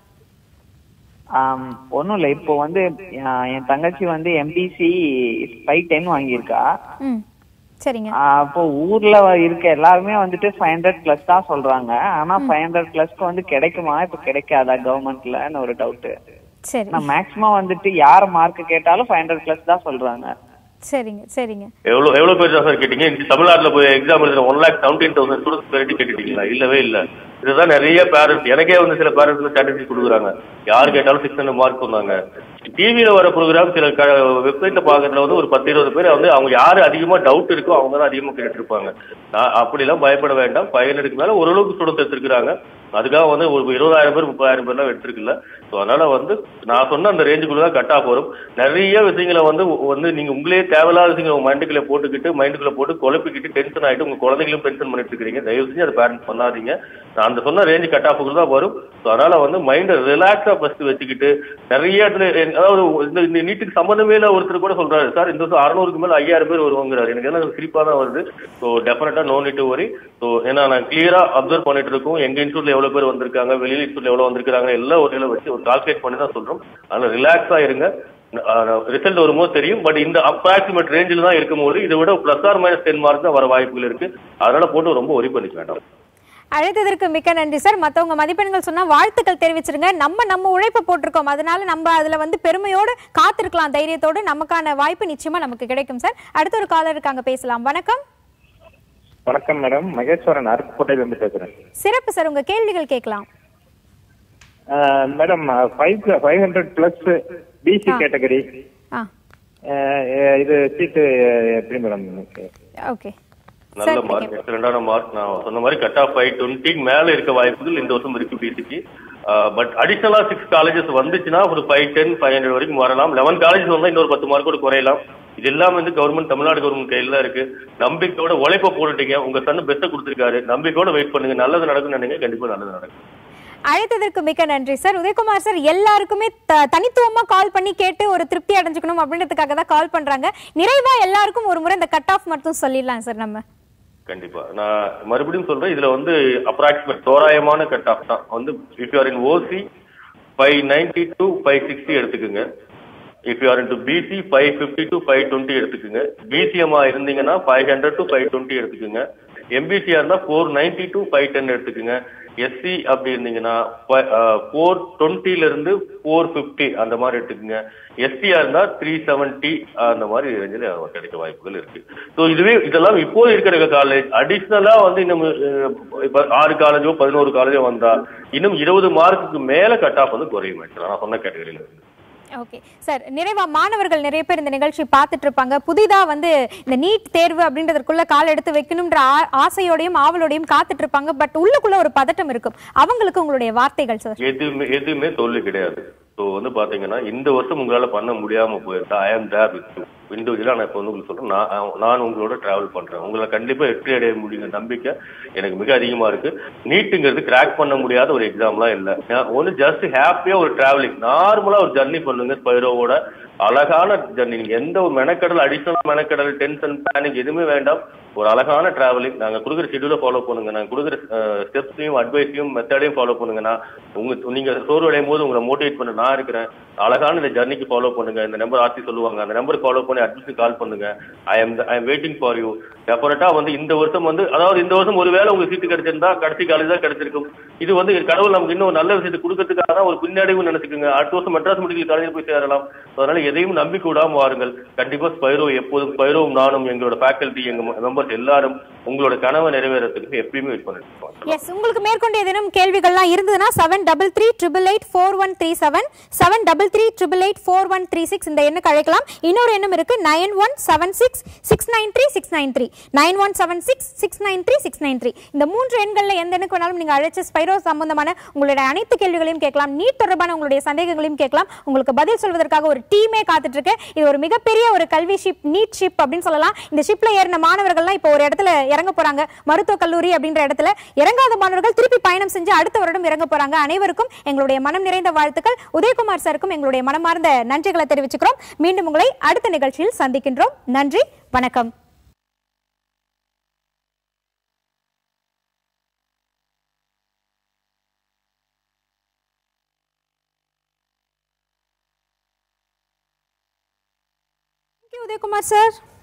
ஒன்றும் இல்லை இப்போ வந்து ஆ, என் தங்கச்சி வந்து எம்பிசி ஃபைவ் டென் வாங்கியிருக்கா ம் சரிங்க ஆ, அப்போ ஊர்ல இருக்க எல்லாருமே வந்துட்டு ஃபைவ் ஹண்ட்ரட் பிளஸ் தான் சொல்றாங்க ஆனா ஃபைவ் ஹண்ட்ரட் பிளஸ்க்கு வந்து கிடைக்குமா இப்போ கிடைக்காதா கவர்மெண்ட்லன்னு ஒரு டவுட் சரி நான் மேக்ஸிமம் வந்துட்டு யார் மார்க் கேட்டாலும் ஃபைவ் ஹண்ட்ரட் பிளஸ் தான் சொல்றாங்க சரிங்க சரிங்க எவ்வளவு எவ்வளவு பேர் சார் கேட்டீங்க இந்த தமிழ்நாட்டுல போய் எக்ஸாம் எழுதுற one lakh seventeen thousand students parity கேட்டுட்டீங்களா இல்லவே இல்ல இதுதான் நிறைய பேரண்ட்ஸ் எனக்கே வந்து சில பேரண்ட்ஸ் ஸ்டாட்டிஸ்டிக் கொடுக்குறாங்க யார் கேட்டாலும் சிக்ஸ் ஹண்ட்ரட் மார்க் சொன்னாங்க டிவியில வர ப்ரோக்ராம் சில வெப்சைட்ல பாக்கிறதுல வந்து ஒரு பத்து இருபது பேர் வந்து அவங்க யாரு அதிகமா டவுட் இருக்கோ அவங்க தான் அதிகமா கேட்டுட்டு இருப்பாங்க நான் அப்படிலாம் பயப்பட வேண்டாம் ஃபைவ் ஹண்ட்ரடுக்கு மேல ஓரளவுக்கு ஸ்டூடெண்ட்ஸ் எடுத்திருக்காங்க அதுக்காக வந்து ஒரு இருபதாயிரம் பேர் முப்பதாயிரம் பேர்லாம் எடுத்திருக்குல்ல ஸோ அதனால வந்து நான் சொன்ன அந்த ரேஞ்சுக்குள்ள தான் கட் ஆஃப் வரும் நிறைய விஷயங்களை வந்து வந்து நீங்க உங்களே தேவையில்லாத விஷயங்களை உங்க மைண்டுக்குள்ள போட்டுக்கிட்டு மைண்டுக்குள்ள போட்டு குழப்பிக்கிட்டு டென்ஷன் ஆயிட்டு உங்க குழந்தைகளும் டென்ஷன் பண்ணிட்டு இருக்கிறீங்க தயவு செஞ்சு அதை பேரண்ட்ஸ் பண்ணாதீங்க நான் அந்த சொன்ன ரேஞ்சு கட் ஆஃபுக்கு தான் வரும் ஸோ அதனால வந்து மைண்டை ரிலாக்ஸா ஃபர்ஸ்ட் வச்சுக்கிட்டு நிறைய இடத்துல அதாவது இந்த இந்த நீட்டுக்கு சம்மந்தமே இல்ல ஒருத்தர் கூட சொல்றாரு சார் இந்த வருஷம் அறுநூறுக்கு மேல ஐயாயிரம் பேர் வருவாங்கிறாரு எனக்கு எல்லாம் சிரிப்பா தான் வருது ஸோ டெஃபினட்டா நோ நீட் வரி ஸோ ஏன்னா நான் கிளியரா அப்சர்வ் பண்ணிட்டு இருக்கோம் எங்க இன்ஸ்டியூட்ல எவ்வளவு பேர் வந்திருக்காங்க வெளியில இன்ஸ்டியூட்ல எவ்வளவு வந்திருக்காங்க எல்லாம் ஒரு இதில் வச்சு ஒரு கால்குலேட் பண்ணி தான் சொல்றோம் அதனால ரிலாக்ஸா இருங்க ரிசல்ட் வரும்போது தெரியும் பட் இந்த அப்ராக்சிமேட் ரேஞ்சில் தான் இருக்கும்போது இதை விட plus or minus ten mark தான் வர வாய்ப்புகள் இருக்கு அதனால போட்டு ரொம்ப ஒரி பண்ணிக்க வேண்டாம் அழைத்ததற்கு மிக்க நன்றி சார் மத்தவங்க மதிப்பெண்கள் சொன்னா வாழ்த்துக்கள் தெரிவிச்சிருங்க நம்ம நம்ம உழைப்பை போட்டிருக்கோம் அதனால நம்ம அதுல வந்து பெருமையோடு காத்திருக்கலாம் தைரியத்தோடு நமக்கான வாய்ப்பு நிச்சயமா நமக்கு கிடைக்கும் சார் அடுத்த ஒரு காலர் இருக்காங்க பேசலாம் வணக்கம் வணக்கம் மேடம் மகேஸ்வரன் அருப்புக்கோட்டையில இருந்து பேசுறேன் சிறப்பு சார் உங்க கேள்விகள் கேட்கலாம் அஹ், madam five five hundred plus BC ஆ. கேட்டகரி ஆ இது சீட்டு எப்படி மேடம் எனக்கு ஓகே நல்ல மார்க் எக்ஸலண்டான மார்க் நான் சொன்ன மாதிரி கட் ஆஃப் ஃபைவ் டுவெண்ட்டி மேல இருக்க வாய்ப்புகள் இந்த வருஷம் இருக்கு பிசிக்கு பட் அடிஷனலா சிக்ஸ் காலேஜஸ் வந்துச்சுன்னா ஒரு ஃபைவ் டென் ஃபைவ் ஹண்ட்ரட் வரைக்கும் வரலாம் லெவன் காலேஜஸ் வந்தா இன்னொரு பத்து மார்க் கூட குறையலாம் இது எல்லாம் வந்து கவர்மெண்ட் தமிழ்நாடு கவர்மெண்ட் கையில தான் இருக்கு நம்பிக்கையோட உழைப்ப போட்டுட்டீங்க உங்க சன்னு பெஸ்ட்டை கொடுத்துருக்காரு நம்பிக்கையோட வெயிட் பண்ணுங்க நல்லது நடக்கும் நினைங்க கண்டிப்பா நல்லது நடக்கும் அழைத்ததற்கு மிக்க நன்றி சார் உதயகுமார் சார் எல்லாருக்குமே த- தனித்துவமா கால் பண்ணி கேட்டு ஒரு திருப்தி அடைஞ்சுக்கணும் அப்படின்றதுக்காக தான் கால் பண்றாங்க நிறைவா எல்லாருக்கும் ஒரு முறை இந்த கட் ஆஃப் மட்டும் சொல்லிடலாம் சார் நம்ம கண்டிப்பா நான் மறுபடியும் சொல்றேன் இதுல வந்து அப்ராக்சிமேட் தோராயமான கட் ஆஃப் தான் வந்து if you are in OC five ninety to five sixty எடுத்துக்கோங்க if you are into BC five fifty to five twenty எடுத்துக்கோங்க பிசிஎம்ஆ இருந்தீங்கன்னா five hundred to five twenty எடுத்துக்கோங்க எம்பிசியா இருந்தா four ninety to five ten எடுத்துக்கோங்க எஸ்சி அப்படி இருந்தீங்கன்னா ஃபோர் டுவெண்ட்டில இருந்து ஃபோர் ஃபிஃப்டி அந்த மாதிரி எடுத்துக்கோங்க எஸ்டியா இருந்தா த்ரீ செவன்ட்டி அந்த மாதிரி ரேஞ்சில் கிடைக்க வாய்ப்புகள் இருக்கு ஸோ இதுவே இதெல்லாம் இப்போ இருக்கிற காலேஜ் அடிஷ்னலா வந்து இன்னும் அஹ், இப்ப ஆறு காலேஜோ பதினோரு காலேஜோ வந்தா இன்னும் இருபது மார்க்குக்கு மேல கட் ஆஃப் வந்து குறையும் actually. நான் சொன்ன கேட்டகரியில இருந்து ஓகே சார் நிறைவா மாணவர்கள் நிறைய பேர் இந்த நிகழ்ச்சி பார்த்துட்டு இருப்பாங்க புதிதா வந்து இந்த நீட் தேர்வு அப்படின்றதுக்குள்ள கால் எடுத்து வைக்கணும்ன்ற ஆ- ஆசையோடையும் ஆவலோடையும் காத்துட்டு இருப்பாங்க பட் உள்ளுக்குள்ள ஒரு பதட்டம் இருக்கும் அவங்களுக்கு உங்களுடைய வார்த்தைகள் சார் எதுவுமே எதுவுமே தோல்வி கிடையாது ஸோ வந்து பாத்தீங்கன்னா இந்த வருஷம் உங்களால பண்ண முடியாம போயிருந்தா ஐ ஆம் தேர் வித் இண்டிவிஜுவலா நான் இப்போ வந்து உங்களுக்கு சொல்றேன் நான் நான் உங்களோட டிராவல் பண்றேன் உங்களை கண்டிப்பா வெற்றி அடைய முடியுங்க நம்பிக்கை எனக்கு மிக அதிகமா இருக்கு நீட்டுங்கிறது கிராக் பண்ண முடியாத ஒரு எக்ஸாம்லாம் இல்ல ஒன்று ஜஸ்ட் ஹாப்பியா ஒரு டிராவலிங் நார்மலா ஒரு ஜர்னி பண்ணுங்க ஸ்பைரோவோட அழகான ஜர்னி நீங்க எந்த ஒரு மெனக்கடல் அடிஷனல் மெனக்கடல் டென்ஷன் பேனிக் எதுவுமே வேண்டாம் ஒரு அழகான டிராவலிங் நாங்க கொடுக்குற ஷெடியூலை ஃபாலோ பண்ணுங்க நாங்க கொடுக்குற ஸ்டெப்ஸையும் அட்வைஸையும் மெத்தடையும் ஃபாலோ பண்ணுங்கன்னா உங்க நீங்க சோர்வடையும் போது உங்களை மோட்டிவேட் பண்ண நான் இருக்கிறேன் அழகான இந்த ஜர்னிக்கு ஃபாலோ பண்ணுங்க இந்த நம்பர் ஆர்த்தி சொல்லுவாங்க அந்த நம்பர் ஃபாலோ பண்ணி அட்மிஷன் கால் பண்ணுங்க I am I am waiting for you டெஃபரட்டா வந்து இந்த வருஷம் வந்து அதாவது இந்த வருஷம் ஒருவேளை உங்களுக்கு சீட்டு கிடைச்சிருந்தா கடைசி காலேஜ் தான் கிடைச்சிருக்கும் இது வந்து கடவுள் நமக்கு இன்னும் ஒரு நல்ல விஷயத்தை கொடுக்கறதுக்காக தான் ஒரு பின்னடைவு நினைச்சுக்கோங்க அடுத்த வருஷம் மெட்ராஸ் மெடிக்கல் காலேஜில் போய் சேரலாம் அதனால எதையும் நம்பிக்கை விடாம வாருங்கள் கண்டிப்பா ஸ்பைரோ எப்போதும் ஸ்பைரோவும் நானும் எங்களோட ஃபேக்கல்டி எங்க மெம்பர்ஸ் எல்லாரும் உங்களோட கனவை நிறைவேறதுக்கு எப்பயுமே வெயிட் பண்ணிட்டு இருக்கோம் எஸ் உங்களுக்கு மேற்கொண்டு ஏதேனும் கேள்விகள்லாம் இருந்ததுன்னா seven double three triple eight four one three seven seven double three triple eight four one three six இந்த எண்ணுக்கு அழைக்கலாம் இன்னொரு எண்ணும் இருக்கு nine one seven six six nine three six nine three nine one seven six six nine three six nine three இந்த மூன்று எண்களில் எந்த எண்ணுக்கு வேணாலும் நீங்கள் அழைச்சு ஸ்பைரோ சம்பந்தமான உங்களுடைய அனைத்து கேள்விகளையும் கேட்கலாம் நீட் தொடர்பான உங்களுடைய சந்தேகங்களையும் கேட்கலாம் உங்களுக்கு பதில் சொல்வதற்காக ஒரு டீமே காத்துட்டு இருக்கு இது ஒரு மிகப்பெரிய ஒரு கல்வி ஷிப் நீட் ஷிப் அப்படின்னு சொல்லலாம் இந்த ஷிப்ல ஏறின மாணவர்கள்லாம் இப்போ ஒரு இடத்துல இறங்க போறாங்க மருத்துவக் கல்லூரி அப்படின்ற இடத்துல இறங்காத மாணவர்கள் திருப்பி பயணம் செஞ்சு அடுத்த வருடம் இறங்க போறாங்க அனைவருக்கும் எங்களுடைய மனம் நிறைந்த வாழ்த்துக்கள் உதயகுமார் சாருக்கும் எங்களுடைய மனமார்ந்த நன்றிகளை தெரிவிச்சுக்கிறோம் மீண்டும் உங்களை அடுத்த நிகழ்ச்சியில் சந்திக்கின்றோம் நன்றி வணக்கம் உதயகுமார் சார்